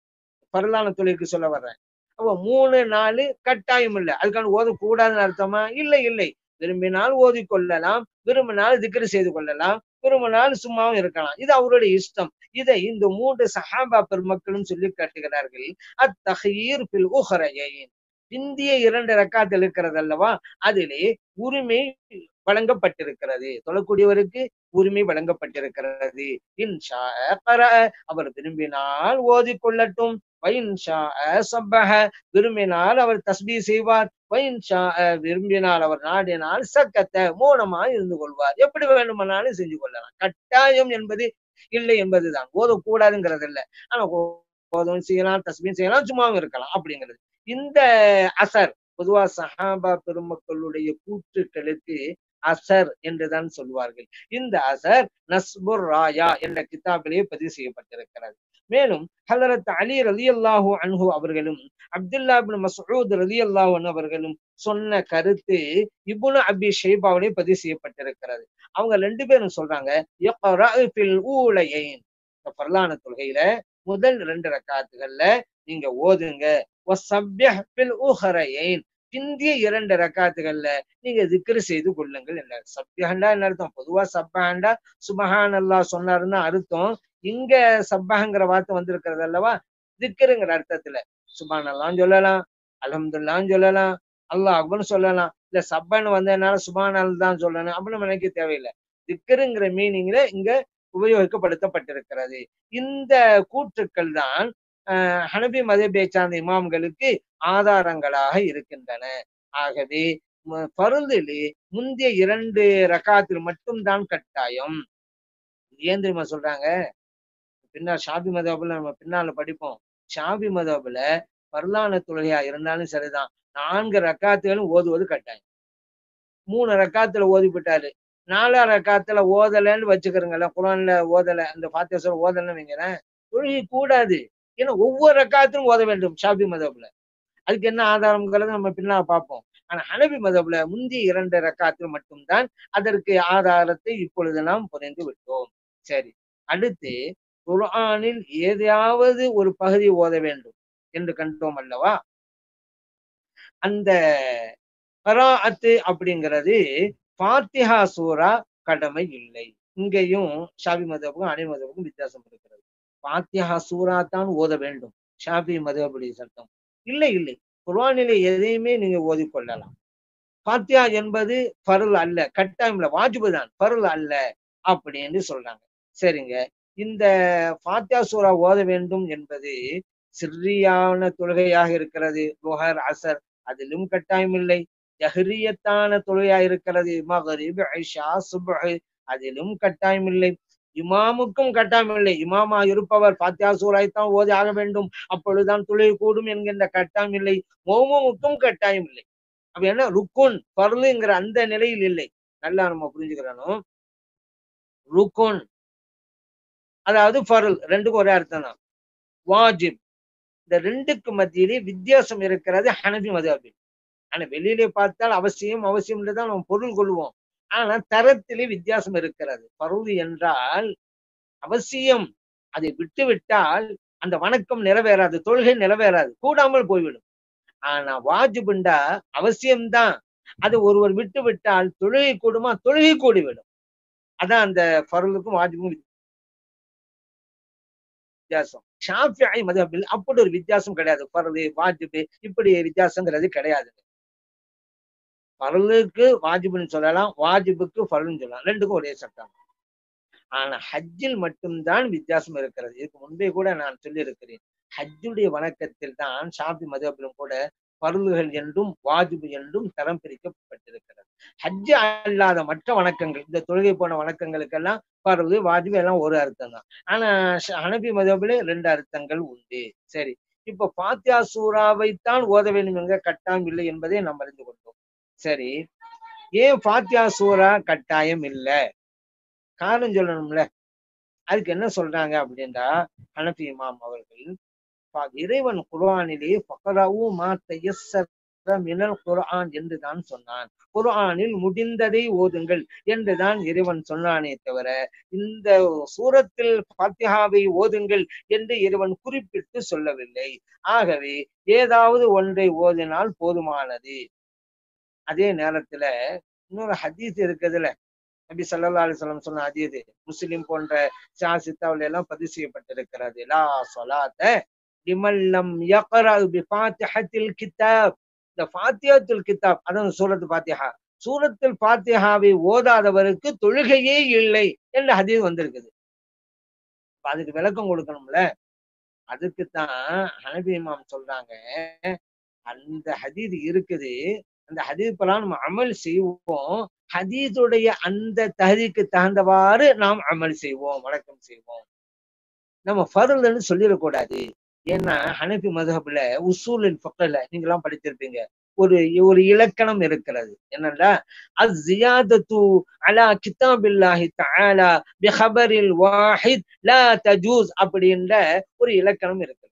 பரலான தொழிலுக்கு சொல்ல வர்றேன் அப்போ மூணு நாலு கட்டாயம் இல்லை அதுக்கான ஓதக்கூடாதுன்னு அர்த்தமா இல்லை இல்லை விரும்பினால் ஓதிக்கொள்ளலாம் விரும்பினால் திக்ரு செய்து கொள்ளலாம் விரும்பினால் சும்மாவும் இருக்கலாம் இது அவருடைய இஷ்டம் இதை இந்த மூன்று சஹாபா பெருமக்களும் சொல்லி காட்டுகிறார்கள் அத்தகையீர் பில் உஹரையின் இந்திய இரண்டு ரக்காத்தில் இருக்கிறது அல்லவா அதிலே உரிமை வழங்கப்பட்டிருக்கிறது தொழக்கூடியவருக்கு உரிமை வழங்கப்பட்டிருக்கிறது இன்ஷா கரஅ, அவர் விரும்பினால் ஓதிக்கொள்ளட்டும் வைன்ஷா சப்பஹ விரும்பினால் அவர் தஸ்பீ செய்வார் வைன்ஷா விரும்பினால் அவர் நாடினால் சக்கத்த மௌனமா இருந்து கொள்வார் எப்படி வேண்டுமானாலும் செஞ்சு கொள்ளலாம் கட்டாயம் என்பது இல்லை என்பதுதான் ஓதக்கூடாதுங்கிறது இல்லை ஆனா ஓதவும் செய்யலாம் தஸ்பீம் செய்யலாம் சும்மாவும் இருக்கலாம் அப்படிங்கிறது இந்த அசர் பொதுவா சஹாபா பெருமக்களுடைய கூற்றுக்களுக்கு அசர் என்றுதான் சொல்வார்கள் இந்த அசர் நஸ்புர் ராயா என்ற கிதாபிலே பதிவு செய்யப்பட்டிருக்கிறது மேலும் ஹலரத் அலி ரலி அல்லாஹூ அன்ஹு அவர்களும் அப்துல்லா பின் மசூத் ரலி அல்லாஹூ அவர்களும் சொன்ன கருத்து இபுனு அபி ஷெய்பாவிலே பதிவு செய்யப்பட்டிருக்கிறது அவங்க ரெண்டு பேரும் சொல்றாங்க "இக்ரஅ ஃபில் ஊலையைன்." இந்த பரலான தொழுகையில முதல் ரெண்டு ரக்காத்துகள்ல நீங்க ஓதுங்க "வஸப்பிஹ் ஃபில் ஊஹரையைன்." பிந்திய இரண்டு ரக்காத்துகள்ல நீங்க திக்ரு செய்து கொள்ளுங்கள் என்ன சப்பியண்டா என்ன அர்த்தம் பொதுவா சப்பஹண்டா சுபஹான் அல்லாஹ் சொன்னாருன்னு அர்த்தம் இங்க சப்பஹங்கிற வார்த்தை வந்திருக்கிறது அல்லவா திக்ருங்கிற அர்த்தத்துல சுபான் அல்லான்னு சொல்லலாம் அல்ஹம்துல்லான்னு சொல்லலாம் அல்லாஹ் அக்பர்னு சொல்லலாம் இல்ல சப்பன்னு வந்ததுனால சுபான் அல் தான் சொல்லணும் அப்படின்னு நம்ம நினைக்க தேவையில்லை திக்ருங்கிற மீனிங்ல இங்க உபயோகிக்கப்படுத்தப்பட்டிருக்கிறது இந்த கூற்றுக்கள் தான் அஹ், ஹனபி மதபை சார்ந்த இமாம்களுக்கு ஆதாரங்களாக இருக்கின்றன ஆகவே ம- பருந்திலே முந்தைய இரண்டு ரகாத்தில் மட்டும்தான் கட்டாயம் ஏன் தெரியுமா சொல்றாங்க பின்னால் ஷாபி மதபுல நம்ம பின்னால படிப்போம் ஷாபி மதபுல பரலான தொழுகையா இருந்தாலும் சரிதான் நான்கு ரக்காத்துகளும் ஓதுவது கட்டாயம் மூணு ரக்காத்துல ஓதி விட்டாரு நாலா ரக்காத்துல ஓதலைன்னு வச்சுக்கிறோங்கல்ல குரான்ல ஓதலை அந்த பாத்தியாசம் ஓதலைன்னு வைங்களேன் தொழுகை கூடாது ஏன்னா ஒவ்வொரு ரக்காத்திலும் ஓத வேண்டும் ஷாபி மதபுல அதுக்கு என்ன ஆதாரம்ங்கிறத நம்ம பின்னால பார்ப்போம் ஆனா ஹனபி மதபுல முந்தைய இரண்டு ரக்காத்தில் மட்டும்தான் அதற்கு ஆதாரத்தை இப்பொழுது நாம் புரிந்து விட்டோம் சரி அடுத்து குர்ஆனில் ஏதாவது ஒரு பகுதி ஓத வேண்டும் என்று கண்டோம் அல்லவா அந்த கராஅத்து அப்படிங்கிறது ஃபாத்திஹா சூரா கடமை இல்லை இங்கேயும் ஷாபி மதபுக்கும் அனை மதபுக்கும் வித்தியாசம் இருக்கிறது ஃபாத்திஹா சூரா தான் ஓத வேண்டும் ஷாபி மதபுடைய சட்டம் இல்லை இல்லை குர்ஆனிலே எதையுமே நீங்க ஓதிக்கொள்ளலாம் ஃபாத்தியா என்பது ஃபருள் அல்ல கட்டாயம் இல்ல வாஜிபு தான் ஃபருள் அல்ல அப்படின்னு சொல்றாங்க சரிங்க இந்த ஃபாத்தியா சூரா ஓத வேண்டும் என்பது சிறியான தொழுகையாக இருக்கிறது லுஹர் அசர் அதிலும் கட்டாயம் இல்லை ஜஹரியத்தான தொழுகையாக இருக்கிறது மகரிப் ஐஷா சுபஹ் அதிலும் கட்டாயம் இல்லை இமாமுக்கும் கட்டாயம் இல்லை இமாமா இருப்பவர் ஃபாத்தியா சூராய்த்தான் ஓதி ஆக வேண்டும் அப்பொழுதுதான் தொழுகை கூடும் என்கின்ற கட்டாயம் இல்லை மௌமுக்கும் கட்டாயம் இல்லை அப்ப என்ன ருக்குன் பர்லுங்கிற அந்த நிலையில் இல்லை நல்லா நம்ம புரிஞ்சுக்கிறணும் ருக்குன் அதாவது ஃபருல் ரெண்டுக்கும் ஒரே அர்த்தம் தான் வாஜிப் இந்த ரெண்டுக்கு மத்தியிலே வித்தியாசம் இருக்கிறது ஹனபி மதபில் ஆனா வெளியிலே பார்த்தால் அவசியம் அவசியம் தான் நம்ம பொருள் கொள்வோம் ஆனா தரத்திலே வித்தியாசம் இருக்கிறது பருள் என்றால் அவசியம் அதை விட்டு விட்டால் அந்த வணக்கம் நிறைவேறாது தொழுகை நிறைவேறாது கூடாமல் போய்விடும் ஆனா வாஜிபுண்டா அவசியம்தான் அது ஒருவர் விட்டு விட்டால் தொழுகை கூடுமா தொழுகை கூடிவிடும் அதான் அந்த ஃபருளுக்கும் வாஜிபுக்கும் வித்தியாசம் ஷாஃபிஐ மதபில் அப்படி ஒரு வித்தியாசம் கிடையாது ஃபர்லு வாஜிபு இப்படி வித்தியாசங்கிறது கிடையாது ஃபர்லுக்கு வாஜிபுன்னு சொல்லலாம் வாஜிபுக்கு ஃபர்லுன்னு சொல்லலாம் ரெண்டுக்கும் ஒரே சட்டம் ஆனா ஹஜ்ஜில் மட்டும்தான் வித்தியாசம் இருக்கிறது இதுக்கு முன்பே கூட நான் சொல்லியிருக்கிறேன் ஹஜ்ஜுடைய வணக்கத்தில் தான் ஷாஃபி மதபிலும் கூட பருளுகள் என்றும் வாஜிபு என்றும் தரம் பிரிக்கப்பட்டிருக்கிறது ஹஜ்ஜு அல்லாத மற்ற வணக்கங்கள் இந்த தொழுகை போன வணக்கங்களுக்கெல்லாம் பருது வாஜிபு எல்லாம் ஒரு அர்த்தம் தான் ஆனா ஷ- ஹனபி மதபிலே ரெண்டு அர்த்தங்கள் உண்டு சரி இப்ப பாத்தியா சூறாவைத்தான் ஓத வேண்டும் என்கிற கட்டாயம் இல்லை என்பதை நாம் அறிந்து கொண்டோம் சரி ஏன் பாத்தியா சூரா கட்டாயம் இல்லை காரணம் சொல்லணும்ல அதுக்கு என்ன சொல்றாங்க அப்படின்றா ஹனபி இமாம் அவர்கள் பா- இறைவன் குர்ஆனிலே ஃபக்ரவு மா தயஸ்ஸர மினல் குர்ஆன் என்றுதான் சொன்னான் குர்ஆனில் முடிந்ததை ஓதுங்கள் என்றுதான் இறைவன் சொன்னானே தவிர இந்த சூரத்தில் ஃபாத்திஹாவை ஓதுங்கள் என்று இறைவன் குறிப்பிட்டு சொல்லவில்லை ஆகவே ஏதாவது ஒன்றை ஓதினால் போதுமானது அதே நேரத்துல இன்னொரு ஹதீஸ் இருக்குதுல்ல நபி ஸல்லல்லாஹு அலைஹி வஸல்லம் சொன்ன ஹதீஸ் முஸ்லிம் போன்ற சாசித்தாவில் எல்லாம் பதிவு செய்யப்பட்டிருக்கிறது லா ஸலாத்த லிமல்லம் யக்ரா பி ஃபாத்திஹத்தில் கிதாப் இந்த ஃபாத்திஹத்துல் கிதாப் அதான் சூரத்து ஃபாத்திஹா சூரத்துல் ஃபாத்திஹாவை ஓதாதவருக்கு தொழுகையே இல்லை என்ற ஹதீஸ் வந்திருக்குது அப்ப அதுக்கு விளக்கம் கொடுக்கணும்ல அதுக்குத்தான் ஹனபி இமாம் சொல்றாங்க அந்த ஹதீஸ் இருக்குது அந்த ஹதீஸ் பலாம் நம்ம அமல் செய்வோம் ஹதீஸுடைய அந்த தகுதிக்கு தகுந்தவாறு நாம் அமல் செய்வோம் வணக்கம் செய்வோம் நம்ம ஃபருள்னு சொல்லிடக்கூடாது ஏன்னா ஹனபி மதுஹப்ல உசூலில் ஃபக்கல நீங்களாம் படிச்சிருப்பீங்க ஒரு ஒரு இலக்கணம் இருக்கிறது என்னன்னா அஸ்ஸியாதத்து அலா கிதாபில்லாஹி தஆலா பிஹபரில் வாஹித் லா தஜூஸ் அப்படின்ற ஒரு இலக்கணம் இருக்கிறது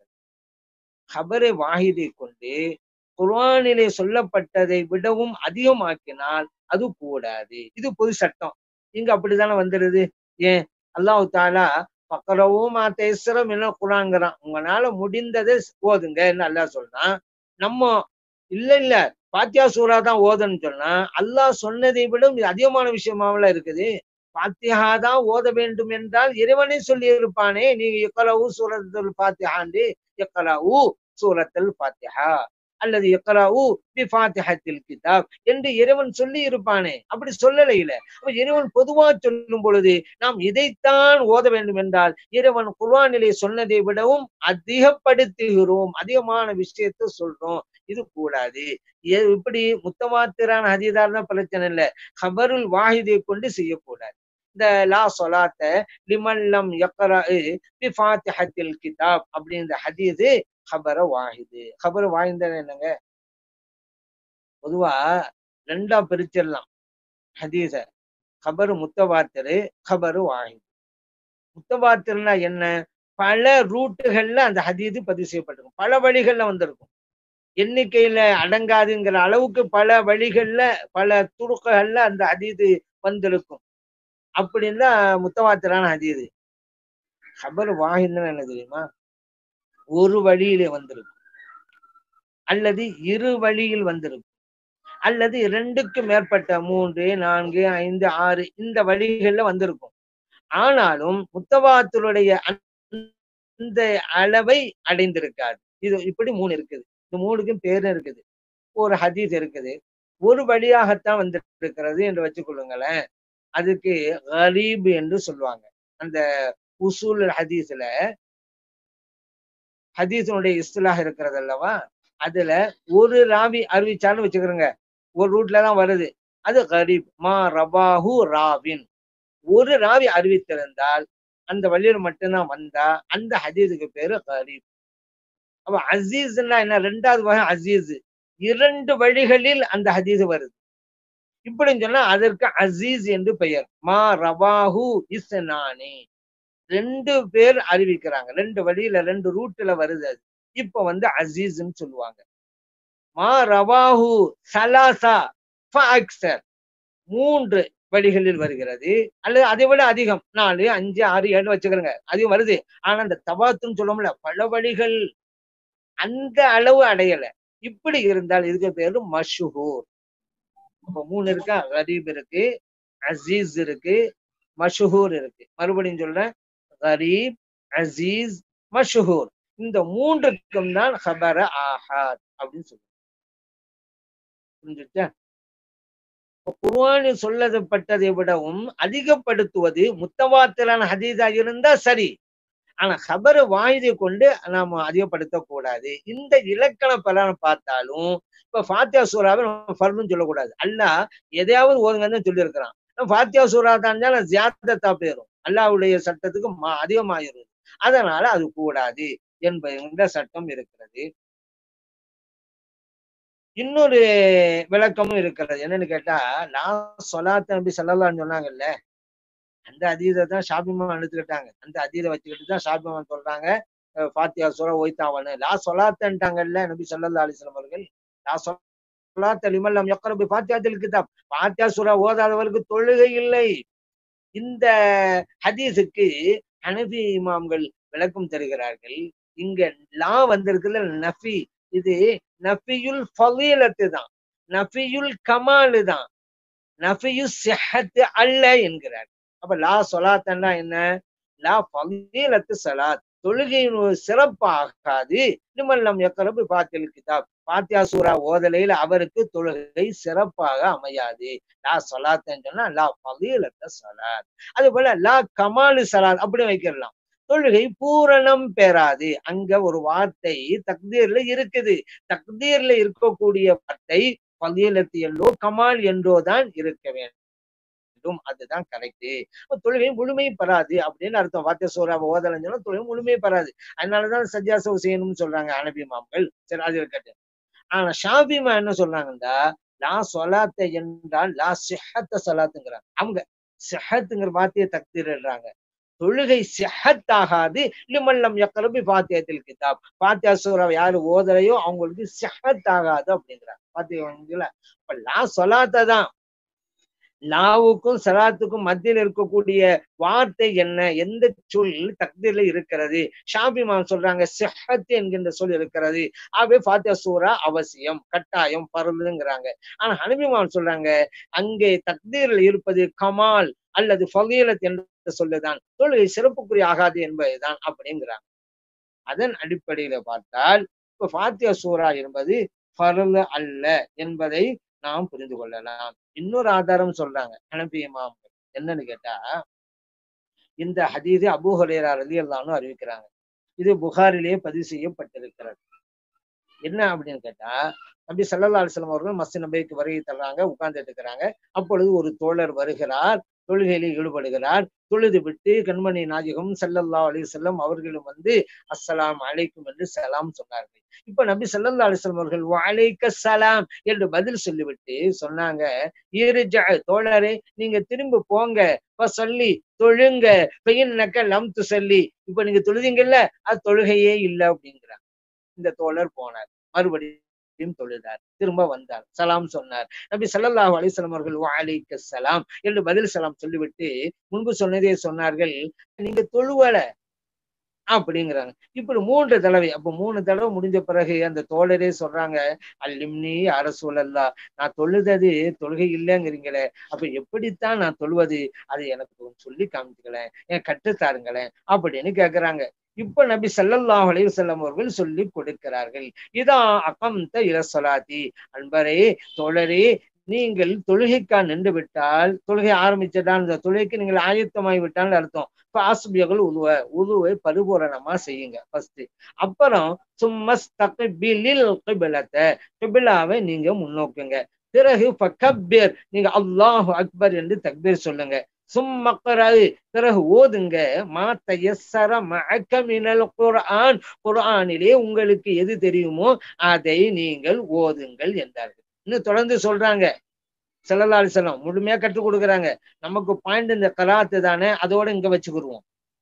ஹபரை வாஹிதை கொண்டு குர்ஆனிலே சொல்லப்பட்டதை விடவும் அதிகமாக்கினால் அது கூடாது இது பொது சட்டம் இங்க அப்படித்தானே வந்துடுது ஏன் அல்லாஹ் தாலா பக்கரவும் தேசரம் என்ன குரான்ங்கிறான் உங்களால முடிந்ததை ஓதுங்கன்னு அல்லாஹ் சொல்றான் நம்ம இல்ல இல்ல பாத்தியா சூரா தான் ஓதன்னு சொன்னா அல்லாஹ் சொன்னதை விட இது அதிகமான விஷயமாவில இருக்குது பாத்தியா தான் ஓத வேண்டும் என்றால் இறைவனே சொல்லி இருப்பானே நீங்க எக்கலவு சூரத்தில் பாத்தியாண்டு எக்கலவு சூரத்தில் பாத்தியா அல்லது எக்கலாவு பி ஃபாத்திஹத்தில் கிதாப் என்று இறைவன் சொல்லி இருப்பானே அப்படி சொல்லலை இல்ல அப்ப இறைவன் பொதுவா சொல்லும் பொழுது நாம் இதைத்தான் ஓத வேண்டும் என்றால் இறைவன் குர்ஆனிலே சொன்னதை விடவும் அதிகப்படுத்துகிறோம் அதிகமான விஷயத்தை சொல்றோம் இது கூடாது எ- இப்படி முத்தமாத்திரான ஹதீதான பிரச்சனை இல்லை ஹபருல் வாஹிதை கொண்டு செய்யக்கூடாது இந்த லா சொலாத்த லிமல்லம் யக்ரா பி ஃபாத்திஹத்தில் கிதாப் அப்படின்ற ஹதீது ஹபர வாஹிது ஹபர வாய்ந்தது என்னங்க பொதுவா ரெண்டா பிரிச்சிடலாம் ஹதீஸ ஹபரு முத்தவாத்திரு ஹபரு வாஹிது முத்தவாத்திர்னா என்ன பல ரூட்டுகள்ல அந்த ஹதீது பதிவு செய்யப்பட்டிருக்கும் பல வழிகள்ல வந்திருக்கும் எண்ணிக்கையில அடங்காதுங்கிற அளவுக்கு பல வழிகள்ல பல துடுக்குகள்ல அந்த ஹதீது வந்திருக்கும் அப்படின்னா முத்தவாத்திரான ஹதீது ஹபர் வாஹிதுன்னு என்ன தெரியுமா ஒரு வழியிலே வந்திருக்கும் அல்லது இரு வழியில் வந்திருக்கும் அல்லது இரண்டுக்கு மேற்பட்ட மூன்று நான்கு ஐந்து ஆறு இந்த வழிகள்ல வந்திருக்கும் ஆனாலும் முத்தவாத்தினுடைய அந்த அளவை அடைந்திருக்காது இது இப்படி மூணு இருக்குது இந்த மூணுக்கும் பேரும் இருக்குது ஒரு ஹதீஸ் இருக்குது ஒரு வழியாகத்தான் வந்திருக்கிறது என்று வச்சுக்கொள்ளுங்களேன் அதுக்கு கரீப் என்று சொல்லுவாங்க அந்த உசூல் ஹதீஸ்ல ஹதீஸனுடைய இஸ்லாஹ் இருக்கிறது அல்லவா அதுல ஒரு ராவி அறிவிச்சாலும் வச்சுக்கிறோங்க ஒரு ரூட்ல தான் வருது அது கரீப் மா ரபாஹு ராவின் ஒரு ராவி அறிவித்திருந்தால் அந்த வழியில் மட்டும்தான் வந்தா அந்த ஹதீஸுக்கு பேரு கரீப் அப்ப அசீஸ்னா என்ன ரெண்டாவது வகை அசீஸ் இரண்டு வழிகளில் அந்த ஹதீஸ் வருது இப்படின்னு சொன்னா அதற்கு அசீஸ் என்று பெயர் மா ரவாஹு இஸ்னானி ரெண்டு பேர் அறிவிக்கிறாங்க ரெண்டு வழியில ரெண்டு ரூட்ல வருது அது இப்ப வந்து அசீஸ்ன்னு சொல்லுவாங்க மா ரவாஹு சலாசா ஃபஅக்ஸர் மூன்று வழிகளில் வருகிறது அல்லது அதை விட அதிகம் நாலு அஞ்சு ஆறு ஏழு வச்சுக்கிறோங்க அதிகம் வருது ஆனா அந்த தபாத்துன்னு சொல்லுவோம்ல பல வழிகள் அந்த அளவு அடையல இப்படி இருந்தால் இதுக்கு பேரு மஷுஹூர் அப்ப மூணு இருக்கா கரீப் இருக்கு அசீஸ் இருக்கு மஷுஹூர் இருக்கு மறுபடியும் சொல்றேன் கரீப் அசீஸ் மஷுஹூர் இந்த மூன்றுக்கும் தான் ஹபர ஆஹாத் அப்படின்னு சொல்லுவாங்க புரிஞ்சுச்சா குர்ஆனில் சொல்லப்பட்டதை விடவும் அதிகப்படுத்துவது முத்தவாத்திலான ஹதீஸா இருந்தா சரி ஆனா ஹபர வாயுதை கொண்டு நாம அதிகப்படுத்த கூடாது இந்த இலக்கண பலன் பார்த்தாலும் இப்ப ஃபாத்தியா சூறாவை நம்ம ஃபர்னு சொல்லக்கூடாது அல்லாஹ் எதையாவது ஓதுங்கன்னு சொல்லி இருக்கிறான் ஃபாத்தியா சூறா தான் ஜியாதத்தா போயிரும் அல்லாவுடைய சட்டத்துக்கு மா- அதிகமாயிரும் அதனால அது கூடாது என்பதுன்ற சட்டம் இருக்கிறது இன்னொரு விளக்கமும் இருக்கிறது என்னன்னு கேட்டா நான் சொலாத்த நபி சொல்லலாம்னு சொன்னாங்கல்ல அந்த அதீதை தான் ஷாபிமா எடுத்துக்கிட்டாங்க அந்த அதீதை வச்சுக்கிட்டு தான் ஷாபிமா சொல்றாங்க அஹ் ஃபாத்தியா சூரா ஒய்தாவனு லா சொலாத்தன்ட்டாங்கல்ல நபி சல்லா அலிஸ்லாம் அவர்கள் லா சொலாத்த லிமல்லம் யக்ரபி ஃபாத்தியாத்தில் கிதாப் ஃபாத்தியா சூரா ஓதாதவருக்கு தொழுகை இல்லை இந்த ஹதீஸுக்கு ஹனபி இமாம்கள் விளக்கம் தருகிறார்கள் இங்க லா வந்திருக்குல்ல நஃபி இது நஃபியுல் ஃபலீலத்து தான் நஃபியுல் கமாலு தான் நஃபியு சிஹத்து அல்ல என்கிறார் அப்ப லா சொலாத்தன்னா என்ன லா ஃபலீலத்து சலாத் தொழுகையின் ஒரு சிறப்பாகாது நிமல்லம் எக்கரபு பாத்தில் கிதாப் பாத்தியா சூரா ஓதலையில் அவருக்கு தொழுகை சிறப்பாக அமையாது லா சொலாத்தன்னு சொன்னா லா ஃபலீலத்த சலாத் அது போல லா கமாலு சலாத் அப்படி வைக்கலாம் தொழுகை பூரணம் பெறாது அங்க ஒரு வார்த்தை தக்தீர்ல இருக்குது தக்தீர்ல இருக்கக்கூடிய வார்த்தை பலியலத்து என்றோ கமால் என்றோ தான் இருக்க வேண்டும் அதுதான் கரெக்ட் தொழுகை முழுமை பெறாது அப்படின்னு அர்த்தம் வாத்திய சோரா ஓதலன்னு சொன்னா தொழுகை முழுமை பெறாது அதனாலதான் சஜ்ஜாசவு செய்யணும்னு சொல்றாங்க அனபி மாம்கள் சரி அது இருக்கட்டும் ஆனா ஷாபிமா என்ன சொல்றாங்கன்னா லா சொலாத்த என்றால் லா சிஹத்த சொலாத்துங்கிறாங்க அவங்க சிஹத்துங்கிற வார்த்தையை தக்தீர்றாங்க தொழுகை சிஹத்தாகாது லிமல்லம் யக்கரபி பாத்தியத்தில் கிதாப் பாத்தியா சூறா யாரு ஓதலையோ அவங்களுக்கு சிஹத்தாகாது அப்படிங்கிறாங்க பாத்தீங்களா அப்ப லா சொலாத்த தான் லாவுக்கும் சலாத்துக்கும் மத்தியில் இருக்கக்கூடிய வார்த்தை என்ன எந்த சொல் தக்தீர்ல இருக்கிறது ஷாபிமான் சொல்றாங்க சிஹத் என்கின்ற சொல் இருக்கிறது ஆகவே பாத்தியா சூரா அவசியம் கட்டாயம் பருந்துங்கிறாங்க ஆனா ஹனபிமான் சொல்றாங்க அங்கே தக்தீரில் இருப்பது கமால் அல்லது ஃபகீலத் என்ற சொல்லுதான் தொழுகை சிறப்புக்குரிய ஆகாது என்பதுதான் அப்படிங்கிறாங்க அதன் அடிப்படையில பார்த்தால் இப்ப ஃபாத்தியா சூரா என்பது பருள் அல்ல என்பதை நாம் புரிந்து கொள்ளலாம் இன்னொரு ஆதாரம் சொல்றாங்க ஹனபி இமாம்கள் என்னன்னு கேட்டா இந்த ஹதீது அபூ ஹுரேரா ரலியல்லாஹு அறிவிக்கிறாங்க இது புகாரிலேயே பதிவு செய்யப்பட்டிருக்கிறது என்ன அப்படின்னு கேட்டா நபி சல்லல்லா அலிஸ்லாம் அவர்கள் மஸ்தி நபிக்கு வருகை தர்றாங்க உட்கார்ந்துட்டு இருக்கிறாங்க அப்பொழுது ஒரு தோழர் வருகிறார் தொழுகையில ஈடுபடுகிறார் தொழுது விட்டு கண்மணி நாயகம் சல்லல்லா அலி செல்லம் அவர்களும் வந்து அஸ்ஸலாம் அலைக்கும் என்று சலாம் சொன்னார்கள் இப்ப நபி சல்லல்லா அலிஸ்லாம் அவர்கள் வாழைக்க சலாம் என்று பதில் சொல்லிவிட்டு சொன்னாங்க ஈரிஜ தோழரே நீங்க திரும்ப போங்க இப்ப சொல்லி தொழுங்க பெயின்னக்க லம் து சொல்லி இப்ப நீங்க தொழுதீங்கல்ல அது தொழுகையே இல்லை அப்படிங்கிறாங்க இந்த தோழர் போனார் மறுபடியும் தொழுதார் திரும்ப வந்தார் சலாம் சொன்னார் நபி சல்லல்லாஹு அலிஸ்லாம் அவர்கள் வாலிக்க சலாம் என்று பதில் சலாம் சொல்லிவிட்டு முன்பு சொன்னதே சொன்னார்கள் நீங்க தொழுவல அப்படிங்கிறாங்க இப்படி மூன்று தடவை அப்ப மூணு தடவை முடிஞ்ச பிறகு அந்த தோழரே சொல்றாங்க அல்லிம்னி அரசூழல்லா நான் தொழுதது தொழுகை இல்லைங்கிறீங்களே அப்ப எப்படித்தான் நான் தொழுவது அதை எனக்கு சொல்லி காமிச்சுக்கலேன் என் கற்றுத்தாருங்களேன் அப்படின்னு கேக்குறாங்க இப்ப நபி சல்லல்லாஹ் அலைஹி வஸல்லம் அவர்கள் சொல்லி கொடுக்கிறார்கள் இதான் அகம்த இரசலாத்தி அன்பரே தோழரே நீங்கள் தொழுகைக்கா நின்று விட்டால் தொழுகை ஆரம்பிச்சதால் இந்த தொழுகைக்கு நீங்கள் ஆயத்தமாகி விட்டால் அர்த்தம் ஆசுபியர்கள் உதுவ உதுவை பரிபூரணமா செய்யுங்க ஃபர்ஸ்ட் அப்புறம் சும்மஸ் தகபிலில் கிபிலத்தை கிபிலாவை நீங்க முன்னோக்குங்க பிறகு ஃபக்கப்பிர் நீங்க அல்லாஹு அக்பர் என்று தக்பீர் சொல்லுங்க சும்மக்கராது பிறகு ஓதுங்க மா தயசர மஅக்க மினல் குர்ஆன் குர்ஆனிலே உங்களுக்கு எது தெரியுமோ அதை நீங்கள் ஓதுங்கள் என்றார்கள் இன்னும் தொடர்ந்து சொல்றாங்க செல்லல்லா அலிசல்லாம் முழுமையா கற்றுக் கொடுக்குறாங்க நமக்கு பாயிண்ட் இந்த கராத்து தானே அதோட இங்க வச்சுக்கிடுவோம்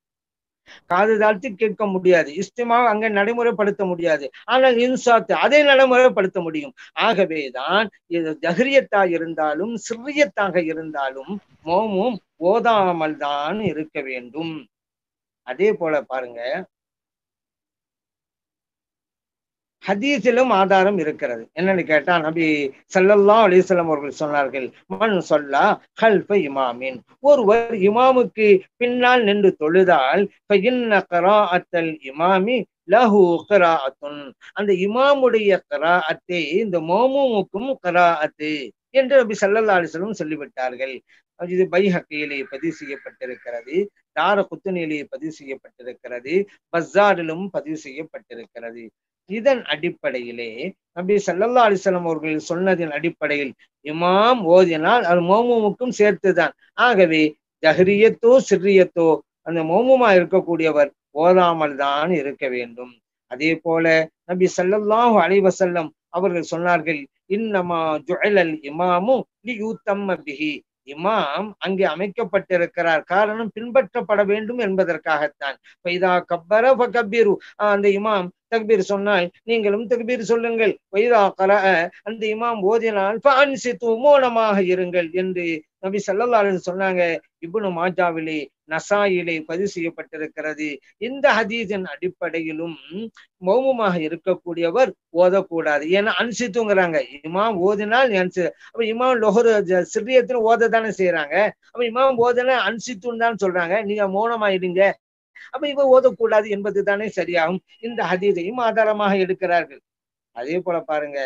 காது தாழ்த்தி கேட்க முடியாது இஸ்திமா அங்க நடைமுறைப்படுத்த முடியாது ஆனால் இன்சாத்து அதை நடைமுறைப்படுத்த முடியும் ஆகவேதான் இது ஜஹரியத்தா இருந்தாலும் சிறியத்தாக இருந்தாலும் மோமும் ஓதாமல் தான் இருக்க வேண்டும் அதே போல பாருங்க ஹதீஸிலும் ஆதாரம் இருக்கிறது என்னன்னு கேட்டா நபி சல்லல்லா அலிசல்லாம் அவர்கள் சொன்னார்கள் மண் சொல்லா ஹல்ஃப இமாமின் ஒருவர் இமாமுக்கு பின்னால் நின்று தொழுதால் அத்தல் இமாமி லஹு கராஅத்துன் அந்த இமாமுடைய கராஅத்தை இந்த மோமுமுக்கும் கராஅத்து என்று நபி சல்லல்லா அலிஸ்லம் சொல்லிவிட்டார்கள் இது பைஹக்கியிலே பதிவு செய்யப்பட்டிருக்கிறது தார குத்துனிலே பதிவு செய்யப்பட்டிருக்கிறது பஸ்ஸாரிலும் பதிவு செய்யப்பட்டிருக்கிறது இதன் அடிப்படையிலே நபி சல்லல்லா அலிஸ்லாம் அவர்கள் சொன்னதின் அடிப்படையில் இமாம் ஓதினால் அது மோமுமுக்கும் சேர்த்துதான் ஆகவே ஜஹரியத்தோ சிறியத்தோ அந்த மோமுமா இருக்கக்கூடியவர் ஓதாமல் தான் இருக்க வேண்டும் அதே போல நபி சல்லல்லாஹு அலைவசல்லம் அவர்கள் சொன்னார்கள் இன்னமா ஜுஅலல் இமாமு லியூத்தம்ம பிஹி இமாம் அங்கே அமைக்கப்பட்டிருக்கிறார் காரணம் பின்பற்றப்பட வேண்டும் என்பதற்காகத்தான் பைதா கப்பர கப்பீரு அந்த இமாம் தக்பீர் சொன்னால் நீங்களும் தக்பீர் சொல்லுங்கள் வைதா கர அந்த இமாம் ஓதினால் ஃபஅன்சித்து மௌனமாக இருங்கள் என்று நபி ஸல்லல்லாஹு அலைஹி வஸல்லம் சொன்னாங்க இப்னு மாஜாவிலே நசாயிலே பதிவு செய்யப்பட்டிருக்கிறது இந்த ஹதீஸின் அடிப்படையிலும் மௌனமாக இருக்கக்கூடியவர் ஓதக்கூடாது ஏன்னா அன்சித்துங்கிறாங்க இமாம் ஓதினால் நீ அன்சி அப்ப இமாம் லொஹரு சிறியத்துல ஓத தானே செய்யறாங்க அப்ப இமாம் ஓதன அன்சித்துன்னு தான் சொல்றாங்க நீங்க மௌனமாயிடுங்க அப்ப இவ ஓதக்கூடாது என்பது தானே சரியாகும் இந்த ஹதீதையும் ஆதாரமாக எடுக்கிறார்கள் அதே போல பாருங்க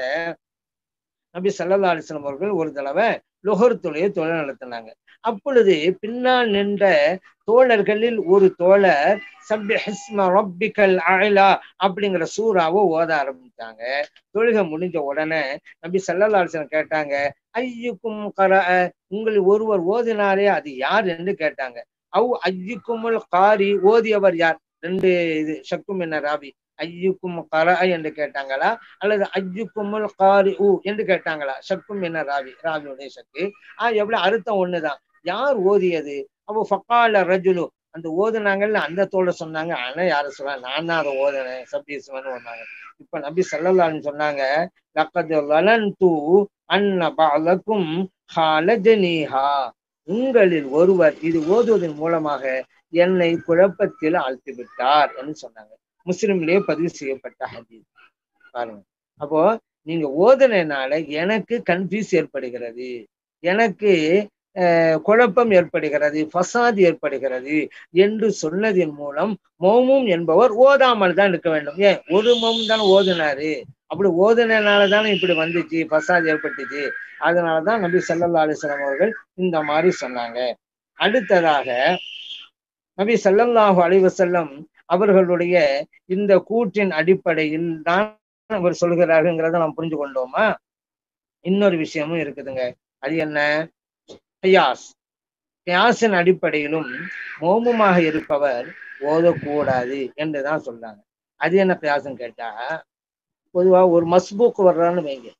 நபி சல்லா அலிஸ்லாம் அவர்கள் ஒரு தடவை லொஹர் தொழிலை தொழில் நடத்தினாங்க அப்பொழுது பின்னால் நின்ற தோழர்களில் ஒரு தோழர் சப்பி ஹிஸ்ம ரப்பிக்கல் அழலா அப்படிங்கிற சூறாவை ஓத ஆரம்பிச்சாங்க தொழுகை முடிஞ்ச உடனே நபி சல்லா அலிஸ்லாம் கேட்டாங்க ஐயுக்கும் கர உங்களில் ஒருவர் ஓதினாரே அது யார் என்று கேட்டாங்க அவ் ஐயுக்குமுல் காரி ஓதியவர் யார் ரெண்டு இது ஷக்கும் என்ன ராவி ஐயுக்கும் கர என்று கேட்டாங்களா அல்லது ஐயுக்குமுல் காரி ஊ என்று கேட்டாங்களா ஷக்கும் என்ன ராவி ராவியுடைய சக்கு ஆஹ் எவ்வளவு அர்த்தம் ஒண்ணுதான் யார் ஓதியது அப்போ ஃபக்கால ரஜுலு அந்த ஓதுனாங்கல்ல அந்த தோட சொன்னாங்க ஆனா யாரும் சொல்ல நான் தான் அதை ஓதுனேன் சபீஸ்வன்னு சொன்னாங்க இப்ப நபி சல்லல்லான்னு சொன்னாங்க லக்கது லலன்து அன்ன பாலக்கும் ஹாலஜனீஹா உங்களில் ஒருவர் இது ஓதுவதன் மூலமாக என்னை குழப்பத்தில் ஆழ்த்தி விட்டார் என்று சொன்னாங்க முஸ்லிம்லயே பதிவு செய்யப்பட்ட ஹதீஸ் பாருங்க அப்போ நீங்க ஓதுனனால எனக்கு கன்ஃபியூஸ் ஏற்படுகிறது எனக்கு குழப்பம் ஏற்படுகிறது ஃபசாத் ஏற்படுகிறது என்று சொன்னதின் மூலம் மௌமும் என்பவர் ஓதாமல் தான் இருக்க வேண்டும் ஏன் ஒரு மௌம் தான் ஓதுனாரு அப்படி ஓதுனனால தானே இப்படி வந்துச்சு ஃபசாத் ஏற்பட்டுச்சு அதனாலதான் நபி சல்லா அலிஸ்லாம் அவர்கள் இந்த மாதிரி சொன்னாங்க அடுத்ததாக நபி சல்லல்லாஹு அலைவசல்லம் அவர்களுடைய இந்த கூற்றின் அடிப்படையில் தான் அவர் சொல்கிறாருங்கிறத நாம் புரிஞ்சு கொண்டோமா இன்னொரு விஷயமும் இருக்குதுங்க அது என்ன கியாஸ் கியாஸின் அடிப்படையிலும் மோமுமாக இருப்பவர் ஓதக்கூடாது என்றுதான் சொல்றாங்க அது என்ன கியாசம் கேட்டா பொதுவா ஒரு மஸ்பூக் வர்றான்னு வைங்க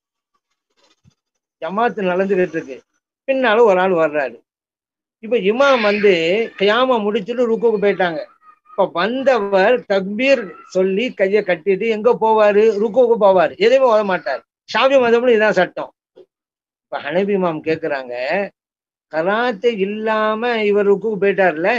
ஜமாத்து நடந்துகிட்டு இருக்கு பின்னால ஒரு ஆள் வர்றாரு இப்ப இமாம் வந்து கியாம முடிச்சுட்டு ருக்குக்கு போயிட்டாங்க இப்ப வந்தவர் தக்பீர் சொல்லி கைய கட்டிட்டு எங்க போவாரு ருக்குக்கு போவாரு எதுவுமே ஓத மாட்டார் ஷாபி மதம்னு இதான் சட்டம் இப்ப ஹனபி மாம் கேக்குறாங்க கராத்தே இல்லாம இவர் ருக்குக்கு போயிட்டார்ல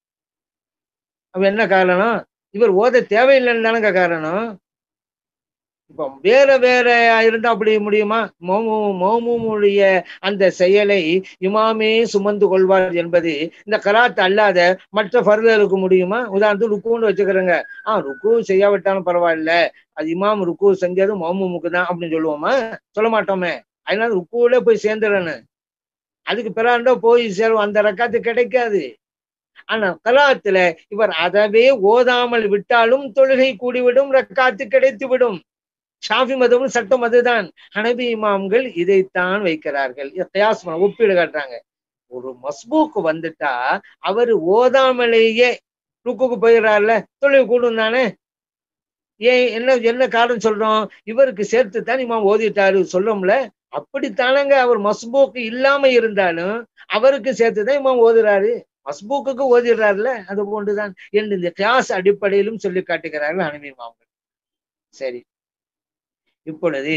அப்ப என்ன காரணம் இவர் ஓத தேவையில்லைன்னு தானங்க காரணம் இப்போ வேற வேற இருந்தா அப்படி முடியுமா மோமு மோமுடைய அந்த செயலை இமாமே சுமந்து கொள்வார் என்பது இந்த கராத் அல்லாத மற்ற ஃபர்தருக்கு முடியுமா உதாரணத்துக்கு ருக்குன்னு வச்சுக்கிறேங்க ஆஹ் ருக்கு செய்யாவிட்டாலும் பரவாயில்ல அது இமாம் ருக்கு செஞ்சது மோமுமுக்கு தான் அப்படின்னு சொல்லுவோமா சொல்ல மாட்டோமே அதனால ருக்குல போய் சேர்ந்துடணும் அதுக்கு பிறாண்டோ போய் சேரும் அந்த ரக்காத்து கிடைக்காது ஆனா கலாத்துல இவர் அதவே ஓதாமல் விட்டாலும் தொழுகை கூடிவிடும் ரக்காத்து கிடைத்து விடும் ஷாஃபி மதமும் சட்டம் அதுதான் ஹனபி இமாம்கள் இதைத்தான் வைக்கிறார்கள் கயாஸ் ஒப்பீடு காட்டுறாங்க ஒரு மஸ்பூக்கு வந்துட்டா அவரு ஓதாமலேயே ருக்குக்கு போயிடுறாருல தொழில் கூடும் தானே ஏன் என்ன என்ன காரணம் சொல்றோம் இவருக்கு சேர்த்து தான் இமாம் ஓதிட்டாரு சொல்றோம்ல அப்படித்தானங்க அவர் மஸ்பூக்கு இல்லாம இருந்தாலும் அவருக்கு சேர்த்து தான் இமாம் ஓதுறாரு மஸ்பூக்குக்கு ஓதிடுறாருல அது போன்றுதான் என்று இந்த கிளாஸ் அடிப்படையிலும் சொல்லி காட்டுகிறார்கள் ஹனபி இமாம்கள் சரி இப்பொழுது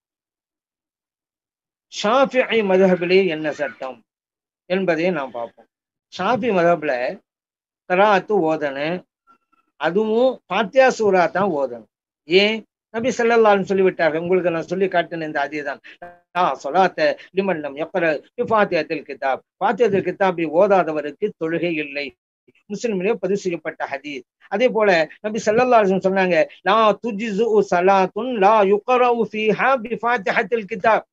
ஷாஃபி மதஹபிலே என்ன சட்டம் என்பதை நாம் பார்ப்போம் ஷாஃபி மதஹப்ல கராத்து ஓதணும் அதுவும் பாத்தியா சூரா தான் ஓதணும் ஏன் நபி சல்லல்லான்னு சொல்லிவிட்டார்கள் உங்களுக்கு நான் சொல்லி காட்டின இந்த அதேதான் சொலாத்த லிமன்னம் எப்பற ஃபாத்தியத்தில் கிதாப் ஃபாத்தியத்தில் கிதாபை ஓதாதவருக்கு தொழுகை இல்லை முஸ்லிமிலே பதிவு செய்யப்பட்ட ஹதீஸ் அதே போல நபி சல்லல்லா சொன்னாங்க லா துஜிசு சலாத்துன் லா யுக்ரவு ஃபீஹா பி ஃபாத்திஹத்தில் கிதாப்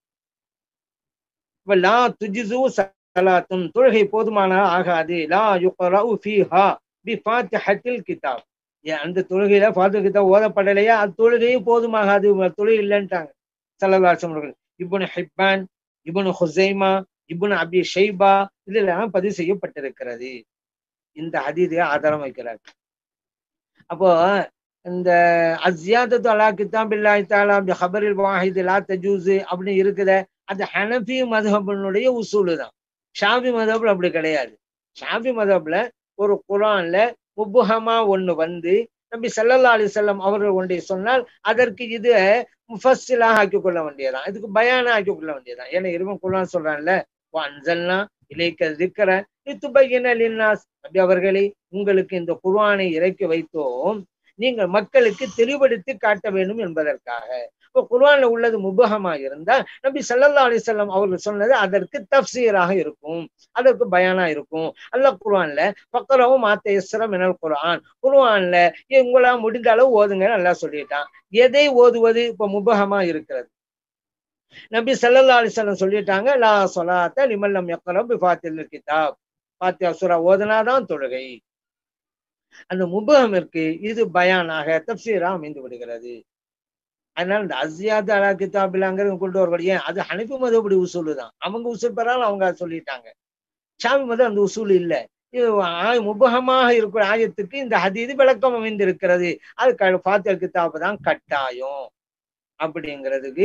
லா துஜிசு சலாத்துன் தொழுகை போதுமான ஆகாது லா யுக்ரவு ஃபீஹா பி ஃபாத்திஹத்தில் கிதாப் அந்த தொழுகையில ஃபாத்திஹ கிதாப் ஓதப்படலையா அது தொழுகையும் போதுமாகாது தொழுகை இல்லைன்ட்டாங்க சல்லல்லா அவர்கள் இப்னு ஹிப்பான் இப்னு ஹுசைமா இப்னு அபி ஷைபா இதெல்லாம் பதிவு செய்யப்பட்டிருக்கிறது இந்த ஹதீதை ஆதாரம் வைக்கிறார் அப்போ இந்த அஸ்யாதத்து அலா கிதாபில்லாஹி தாலா பி ஹபரில் வாஹித் லா தஜூஸ் அப்படின்னு இருக்குத அது ஹனஃபி மதஹபனுடைய உசூலு தான் ஷாபி மதப்ல அப்படி கிடையாது ஷாபி மதப்ல ஒரு குரான்ல முப்புஹமா ஒண்ணு வந்து நபி ஸல்லல்லாஹு அலைஹி வஸல்லம் அவர்கள் ஒன்றை சொன்னால் அதற்கு இது முஃபஸ்ஸிலாக ஆக்கிக் கொள்ள வேண்டியதான் இதுக்கு பயானா ஆக்கிக் கொள்ள வேண்டியதான் ஏன்னா இறைவன் குர்ஆன் சொல்றான்ல அன்சல்னா இலைக்க திக்கர லித்துபையின லின்னாஸ் நபி அவர்களே உங்களுக்கு இந்த குர்ஆனை இறக்கி வைத்தோம் நீங்கள் மக்களுக்கு தெளிவுபடுத்தி காட்ட வேண்டும் என்பதற்காக இப்போ குர்ஆன்ல உள்ளது முபகமா இருந்தா நபி ஸல்லல்லாஹு அலைஹி வஸல்லம் அவர்கள் சொன்னது அதற்கு தஃப்சீராக இருக்கும் அதற்கு பயானா இருக்கும் அல்லாஹ் குர்ஆன்ல பக்கரவும் மாத்த இஸ்ரம் மினல் குர்ஆன் குர்ஆன்ல உங்களா முடிந்த அளவு ஓதுங்க நல்லா சொல்லிட்டான் எதை ஓதுவது இப்ப முபகமா இருக்கிறது நபி ஸல்லல்லாஹு அலைஹி வஸல்லம் சொல்லிட்டாங்க லா ஸலாத்த லிமன் லம் யக்ரா பி ஃபாத்தில் கிதாப் ஃபாத்தியா சூரா ஓதுனாதான் தொழுகை அந்த முபகமிற்கு இது பயானாக தப்சீரா அமைந்து விடுகிறது அதனால இந்த அசியாத் அலா கிதாபிலாங்கிறது கொண்டு வரக்கூடிய ஏன் அது ஹனிஃபி மதப்படி உசூலு தான் அவங்க உசூல் பெறாலும் அவங்க அதை சொல்லிட்டாங்க ஷாமி மதம் அந்த உசூல் இல்லை இது ஆ- முபகமாக இருக்கிற ஆயத்துக்கு இந்த ஹதீது விளக்கம் அமைந்திருக்கிறது அது க ஃபாத்தியா கிதாபு தான் கட்டாயம் அப்படிங்கிறதுக்கு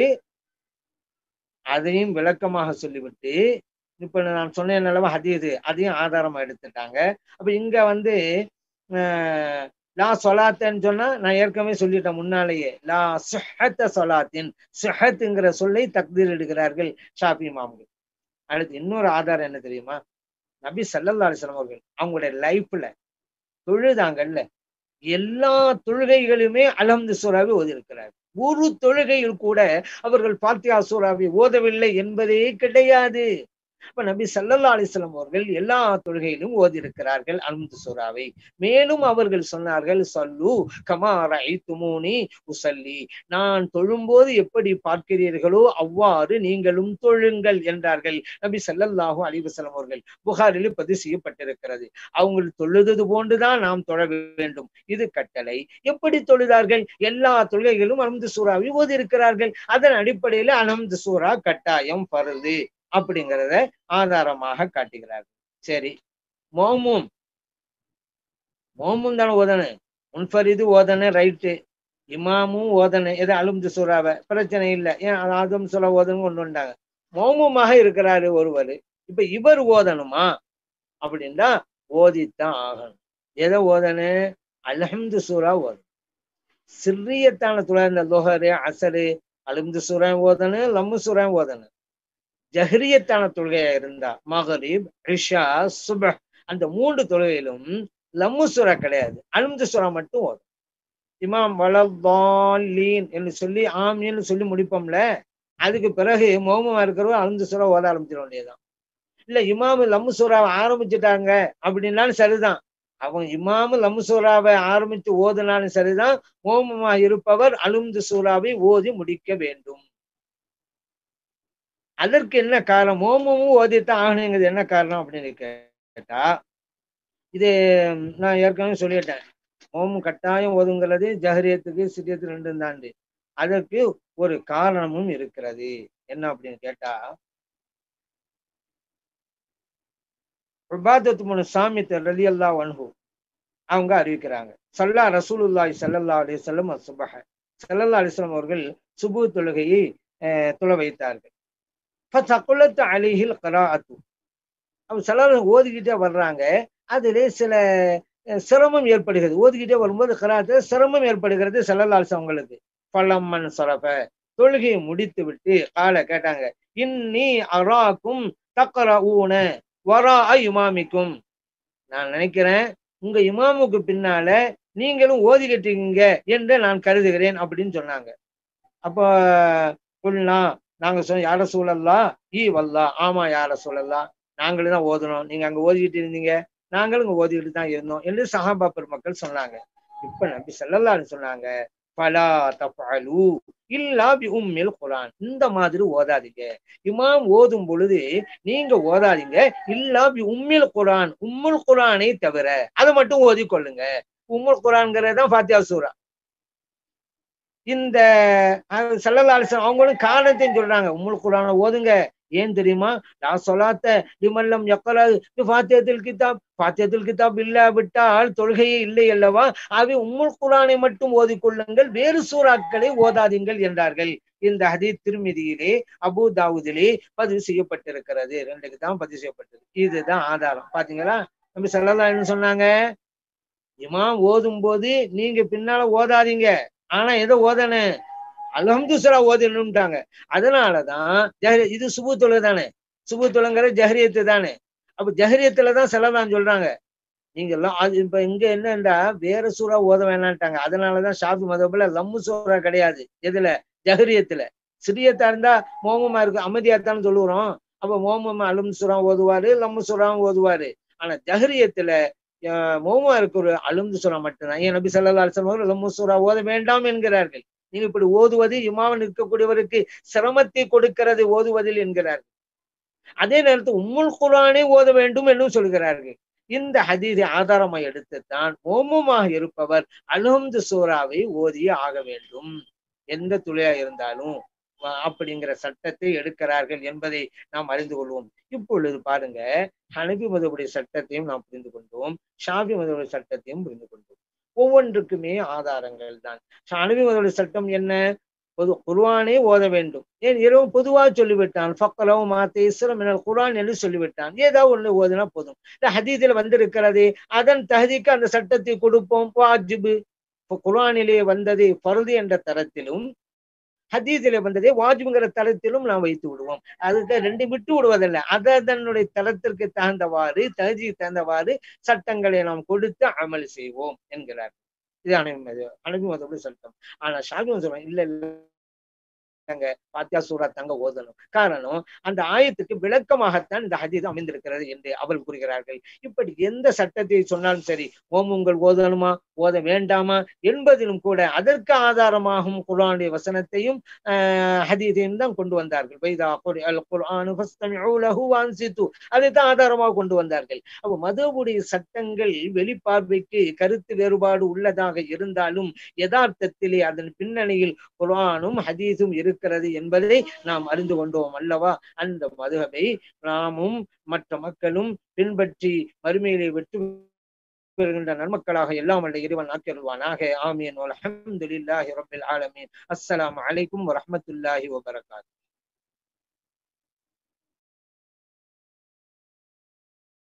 அதையும் விளக்கமாக சொல்லிவிட்டு இப்ப நான் சொன்னேன் அல்லவா ஹதீது அதையும் ஆதாரமா எடுத்துட்டாங்க அப்ப இங்க வந்து ஆஹ், லா சொலாத்தன்னு சொன்னா நான் ஏற்கனவே சொல்லிட்டேன் முன்னாலேயே லா சுஹத்த சொலாத்தின் சுஹத்துங்கிற சொல்லை தக்தீர் எடுக்கிறார்கள் ஷாஃபி மாமுகள் அடுத்து இன்னொரு ஆதாரம் என்ன தெரியுமா நபி ஸல்லல்லாஹு அலைஹி வஸல்லம் அவர்கள் அவங்களுடைய லைஃப்ல தொழுதாங்கல்ல எல்லா தொழுகைகளுமே அலம்து சூறாவை ஓதியிருக்கிறார் ஒரு தொழுகையில் கூட அவர்கள் பாத்தியா சூறாவை ஓதவில்லை என்பதே கிடையாது அப்ப நபி ஸல்லல்லாஹு அலைஹி வஸல்லம் அவர்கள் எல்லா தொழுகையிலும் ஓதியிருக்கிறார்கள் அல்முது சூறாவை மேலும் அவர்கள் சொன்னார்கள் சல்லு கமா ரஐத்துமூனி உசல்லி நான் தொழும்போது எப்படி பார்க்கிறீர்களோ அவ்வாறு நீங்களும் தொழுங்கள் என்றார்கள் நபி ஸல்லல்லாஹு அலைஹி வஸல்லம் அவர்கள் புகாரில் பதிவு செய்யப்பட்டிருக்கிறது அவங்க தொழுதது போன்றுதான் நாம் தொழ வேண்டும் இது கட்டளை எப்படி தொழுதார்கள் எல்லா தொழுகைகளும் அலம்து சூறாவை ஓதி இருக்கிறார்கள் அதன் அடிப்படையில அலம்து சூறா கட்டாயம் பருது அப்படிங்கிறத ஆதாரமாக காட்டுகிறார்கள் சரி மோமும் மோமும் தானே ஓதனு முன்ஃபரிது ஓதனு ரைட்டு இமாமும் ஓதனு எது அலும்து சூறாவை பிரச்சனை இல்லை ஏன் அது ஆதம் சொல்ல ஓதனு கொண்டு வந்தாங்க மோமுமாக இருக்கிறாரு ஒருவர் இப்ப இவர் ஓதணுமா அப்படின்னா ஓதித்தான் ஆகணும் எதை ஓதனு அல்ஹம்து சூறா ஓதணும் சிறியத்தான துளை இந்த லோஹரு அசரு அலும்து சூறா ஓதனு லம்மு சூறா ஓதனு ஜஹரியத்தான தொழுகையா இருந்தா மகரிப் இஷா சுப அந்த மூன்று தொழுகையிலும் லம்மு சூறா கிடையாது அலும்து சூறா மட்டும் ஓதும் இமாம் வலபாலீன் என்று சொல்லி ஆமின்னு சொல்லி முடிப்போம்ல அதுக்கு பிறகு மோகமா இருக்கிறவங்க அலும்து சூறா ஓத ஆரம்பிச்சிட வேண்டியதுதான் இல்ல இமாமு லம்மு சூறாவை ஆரம்பிச்சுட்டாங்க அப்படின்னாலும் சரிதான் அவங்க இமாமு லம்மு சூறாவை ஆரம்பித்து ஓதுனாலும் சரிதான் மோமமா இருப்பவர் அலும்து சூறாவை ஓதி முடிக்க வேண்டும் அதற்கு என்ன காரணம் மோமமும் ஓதித்தான் ஆகணுங்கிறது என்ன காரணம் அப்படின்னு கேட்டா இது நான் ஏற்கனவே சொல்லிட்டேன் மோமம் கட்டாயம் ஓதுங்கிறது ஜஹரியத்துக்கு சிரியத்துக்கு ரெண்டும் தாண்டி அதற்கு ஒரு காரணமும் இருக்கிறது என்ன அப்படின்னு கேட்டா பிரபாதத்து முனு சாமித்த ரலி அல்லா வன்ஹு அவங்க அறிவிக்கிறாங்க சல்லா ரசூலுல்லாஹி ஸல்லல்லாஹு அலைஹி வஸல்லம் சுபஹ ஸல்லல்லாஹு அலைஹி வஸல்லம் அவர்கள் சுபு தொழுகையை அஹ், தொழ வைத்தார்கள் ஃபதகுலத் அலைஹில் கராஅத்து அவங்க சிலர் ஓதிக்கிட்டே வர்றாங்க அதிலே சில அஹ், சிரமம் ஏற்படுகிறது ஓதிக்கிட்டே வரும்போது கராத்து சிரமம் ஏற்படுகிறது ஸல்லல்லாஹு அவங்களுக்கு பழம்மன் சரப தொழுகையை முடித்து விட்டு கால கேட்டாங்க இன்னி அராக்கும் தக்கரஊன வரா இமாமிக்கும் நான் நினைக்கிறேன் உங்க இமாமுக்கு பின்னால நீங்களும் ஓதிக்கிட்டீங்க என்று நான் கருதுகிறேன் அப்படின்னு சொன்னாங்க அப்போ சொல்லலாம் நாங்க சொன்ன யார சூழல்லா ஈ வல்லா ஆமா யார சூழல்லா நாங்களும் தான் ஓதணும் நீங்க அங்க ஓதிக்கிட்டு இருந்தீங்க நாங்களும் இங்க ஓதிக்கிட்டு தான் இருந்தோம் என்று சஹாபா பெருமக்கள் சொன்னாங்க இப்ப நபி ஸல்லல்லாஹு சொன்னாங்க பலா தஃஅலு இல்லா பி உம்மில் குர்ஆன் இந்த மாதிரி ஓதாதீங்க இமாம் ஓதும் பொழுது நீங்க ஓதாதீங்க இல்லா பி உம்மில் குர்ஆன் உம்முல் குர்ஆனை தவிர அதை மட்டும் ஓதிக்கொள்ளுங்க உம்முல் குர்ஆன்ங்கிறது தான் ஃபாத்தியா சூரா இந்த செல்லலாலிசன் அவங்களும் காரணத்தையும் சொல்றாங்க உம்முல் குர்ஆனை ஓதுங்க ஏன் தெரியுமா லா சொலாத்த லிமல்லம் யக்கராது ஃபாத்தியத்தில் கிதாப் ஃபாத்தியத்தில் கிதாப் இல்லாவிட்டால் தொழுகையே இல்லை அல்லவா அவை உம்முல் குர்ஆனை மட்டும் ஓதிக்கொள்ளுங்கள் வேறு சூறாக்களை ஓதாதீங்கள் என்றார்கள் இந்த ஹதீத் திருமதியிலே அபு தாவூதிலே பதிவு செய்யப்பட்டிருக்கிறது ரெண்டுக்கு தான் பதிவு செய்யப்பட்டது இதுதான் ஆதாரம் பாத்தீங்களா நம்ம சொல்லலாம் என்ன சொன்னாங்க இமாம் ஓதும் போது நீங்க பின்னால ஓதாதீங்க ஆனா எதை ஓதணும் அல்ஹம்து சுரா ஓதணும்ட்டாங்க அதனாலதான் ஜஹரி- இது சுபு தொலை தானே சுபு தொலைங்கிற ஜஹரியத்து தானே அப்ப ஜஹரியத்துல தான் செலதான் சொல்றாங்க நீங்க எல்லாம் அது இப்ப இங்க என்னண்டா வேற சூறா ஓத வேணான்ட்டாங்க அதனாலதான் ஷாஃபி மதபுல லம்மு சூறா கிடையாது எதுல ஜஹரியத்துல சிறியத்தா இருந்தா மோமமா இருக்கு அமைதியாத்தான்னு சொல்லுறோம் அப்ப மோமமா அலும் சுறா ஓதுவாரு லம்மு சுறாவும் ஓதுவாரு ஆனா ஜஹரியத்துல அஹ், மோமா இருக்கு ஒரு அலுந்து சுறா மட்டும்தான் ஏன் நபி சல்லா அலுவலம் லம்மு சுறா ஓத வேண்டாம் என்கிறார்கள் நீங்க இப்படி ஓதுவது இமாவன் இருக்கக்கூடியவருக்கு சிரமத்தை கொடுக்கிறது ஓதுவதில் என்கிறார்கள் அதே நேரத்தில் உம்முல் குரானே ஓத வேண்டும் என்றும் சொல்கிறார்கள் இந்த ஹதீதை ஆதாரமாக எடுத்துத்தான் மோமமாக இருப்பவர் அல்ஹம்து சூராவை ஓதியே ஆக வேண்டும் எந்த துளையா இருந்தாலும் அஹ் அப்படிங்கிற சட்டத்தை எடுக்கிறார்கள் என்பதை நாம் அறிந்து கொள்வோம் இப்பொழுது பாருங்க ஹனபி மதவுடைய சட்டத்தையும் நாம் புரிந்து கொண்டோம் ஷாஃபி மதவுடைய சட்டத்தையும் புரிந்து கொண்டோம் ஒவ்வொன்றுக்குமே ஆதாரங்கள் தான் ஹனபி மதவுடைய சட்டம் என்ன பொது குர்ஆனே ஓத வேண்டும் ஏன் இரவு பொதுவாக சொல்லிவிட்டான் ஃபக்கலவு மாத்த இஸ்ரம் என குர்ஆன் என்று சொல்லிவிட்டான் ஏதாவது ஒண்ணு ஓதுனா போதும் இந்த ஹதீஸில் வந்திருக்கிறது அதன் தகுதிக்கு அந்த சட்டத்தை கொடுப்போம் வாஜிபு இப்போ குர்ஆனிலே வந்தது பருது என்ற தரத்திலும் ஹதீஸிலே வந்ததே வாஜிபுங்கிற தரத்திலும் நாம் வைத்து விடுவோம் அதுக்கு ரெண்டு விட்டு விடுவதில்லை அதை அதனுடைய தளத்திற்கு தகுந்தவாறு தகுதிக்கு தகுந்தவாறு சட்டங்களை நாம் கொடுத்து அமல் செய்வோம் என்கிறார் இது அனைவரும் அனுபவி மதோட சட்டம் ஆனா ஷாபி சொல்றாங்க இல்ல இல்லங்க பாத்தியா சூரா தங்க ஓதணும் காரணம் அந்த ஆயத்துக்கு விளக்கமாகத்தான் இந்த ஹதீஸ் அமைந்திருக்கிறது என்று அவள் கூறுகிறார்கள் இப்படி எந்த சட்டத்தை சொன்னாலும் சரி ஓம் உங்கள் ஓதணுமா ஓத வேண்டாமா என்பதிலும் கூட அதற்கு ஆதாரமாகும் குர்ஆனுடைய வசனத்தையும் ஆஹ் ஹதீஸையும் தான் கொண்டு வந்தார்கள் வைதா குரி அல் குர்ஆனு ஃபஸ்தமிஉ லஹு வன்சித்து அதை தான் ஆதாரமாக கொண்டு வந்தார்கள் அப்ப மதவுடைய சட்டங்கள் வெளிப்பார்வைக்கு கருத்து வேறுபாடு உள்ளதாக இருந்தாலும் யதார்த்தத்திலே அதன் பின்னணியில் குர்ஆனும் ஹதீஸும் இருக்கிறது என்பதை நாம் அறிந்து கொண்டோம் அல்லவா அந்த மதுகபை நாமும் மற்ற மக்களும் பின்பற்றி மறுமையிலே வெற்றி பெறுகின்ற நன்மக்களாக எல்லாம் வல்ல இறைவன் ஆக்கியருள்வானாக ஆமீன் வல்ஹம்துலில்லாஹி ரப்பில் ஆலமீன் அஸ்ஸலாமு அலைக்கும் வரஹ்மத்துல்லாஹி வபரகாத்துஹு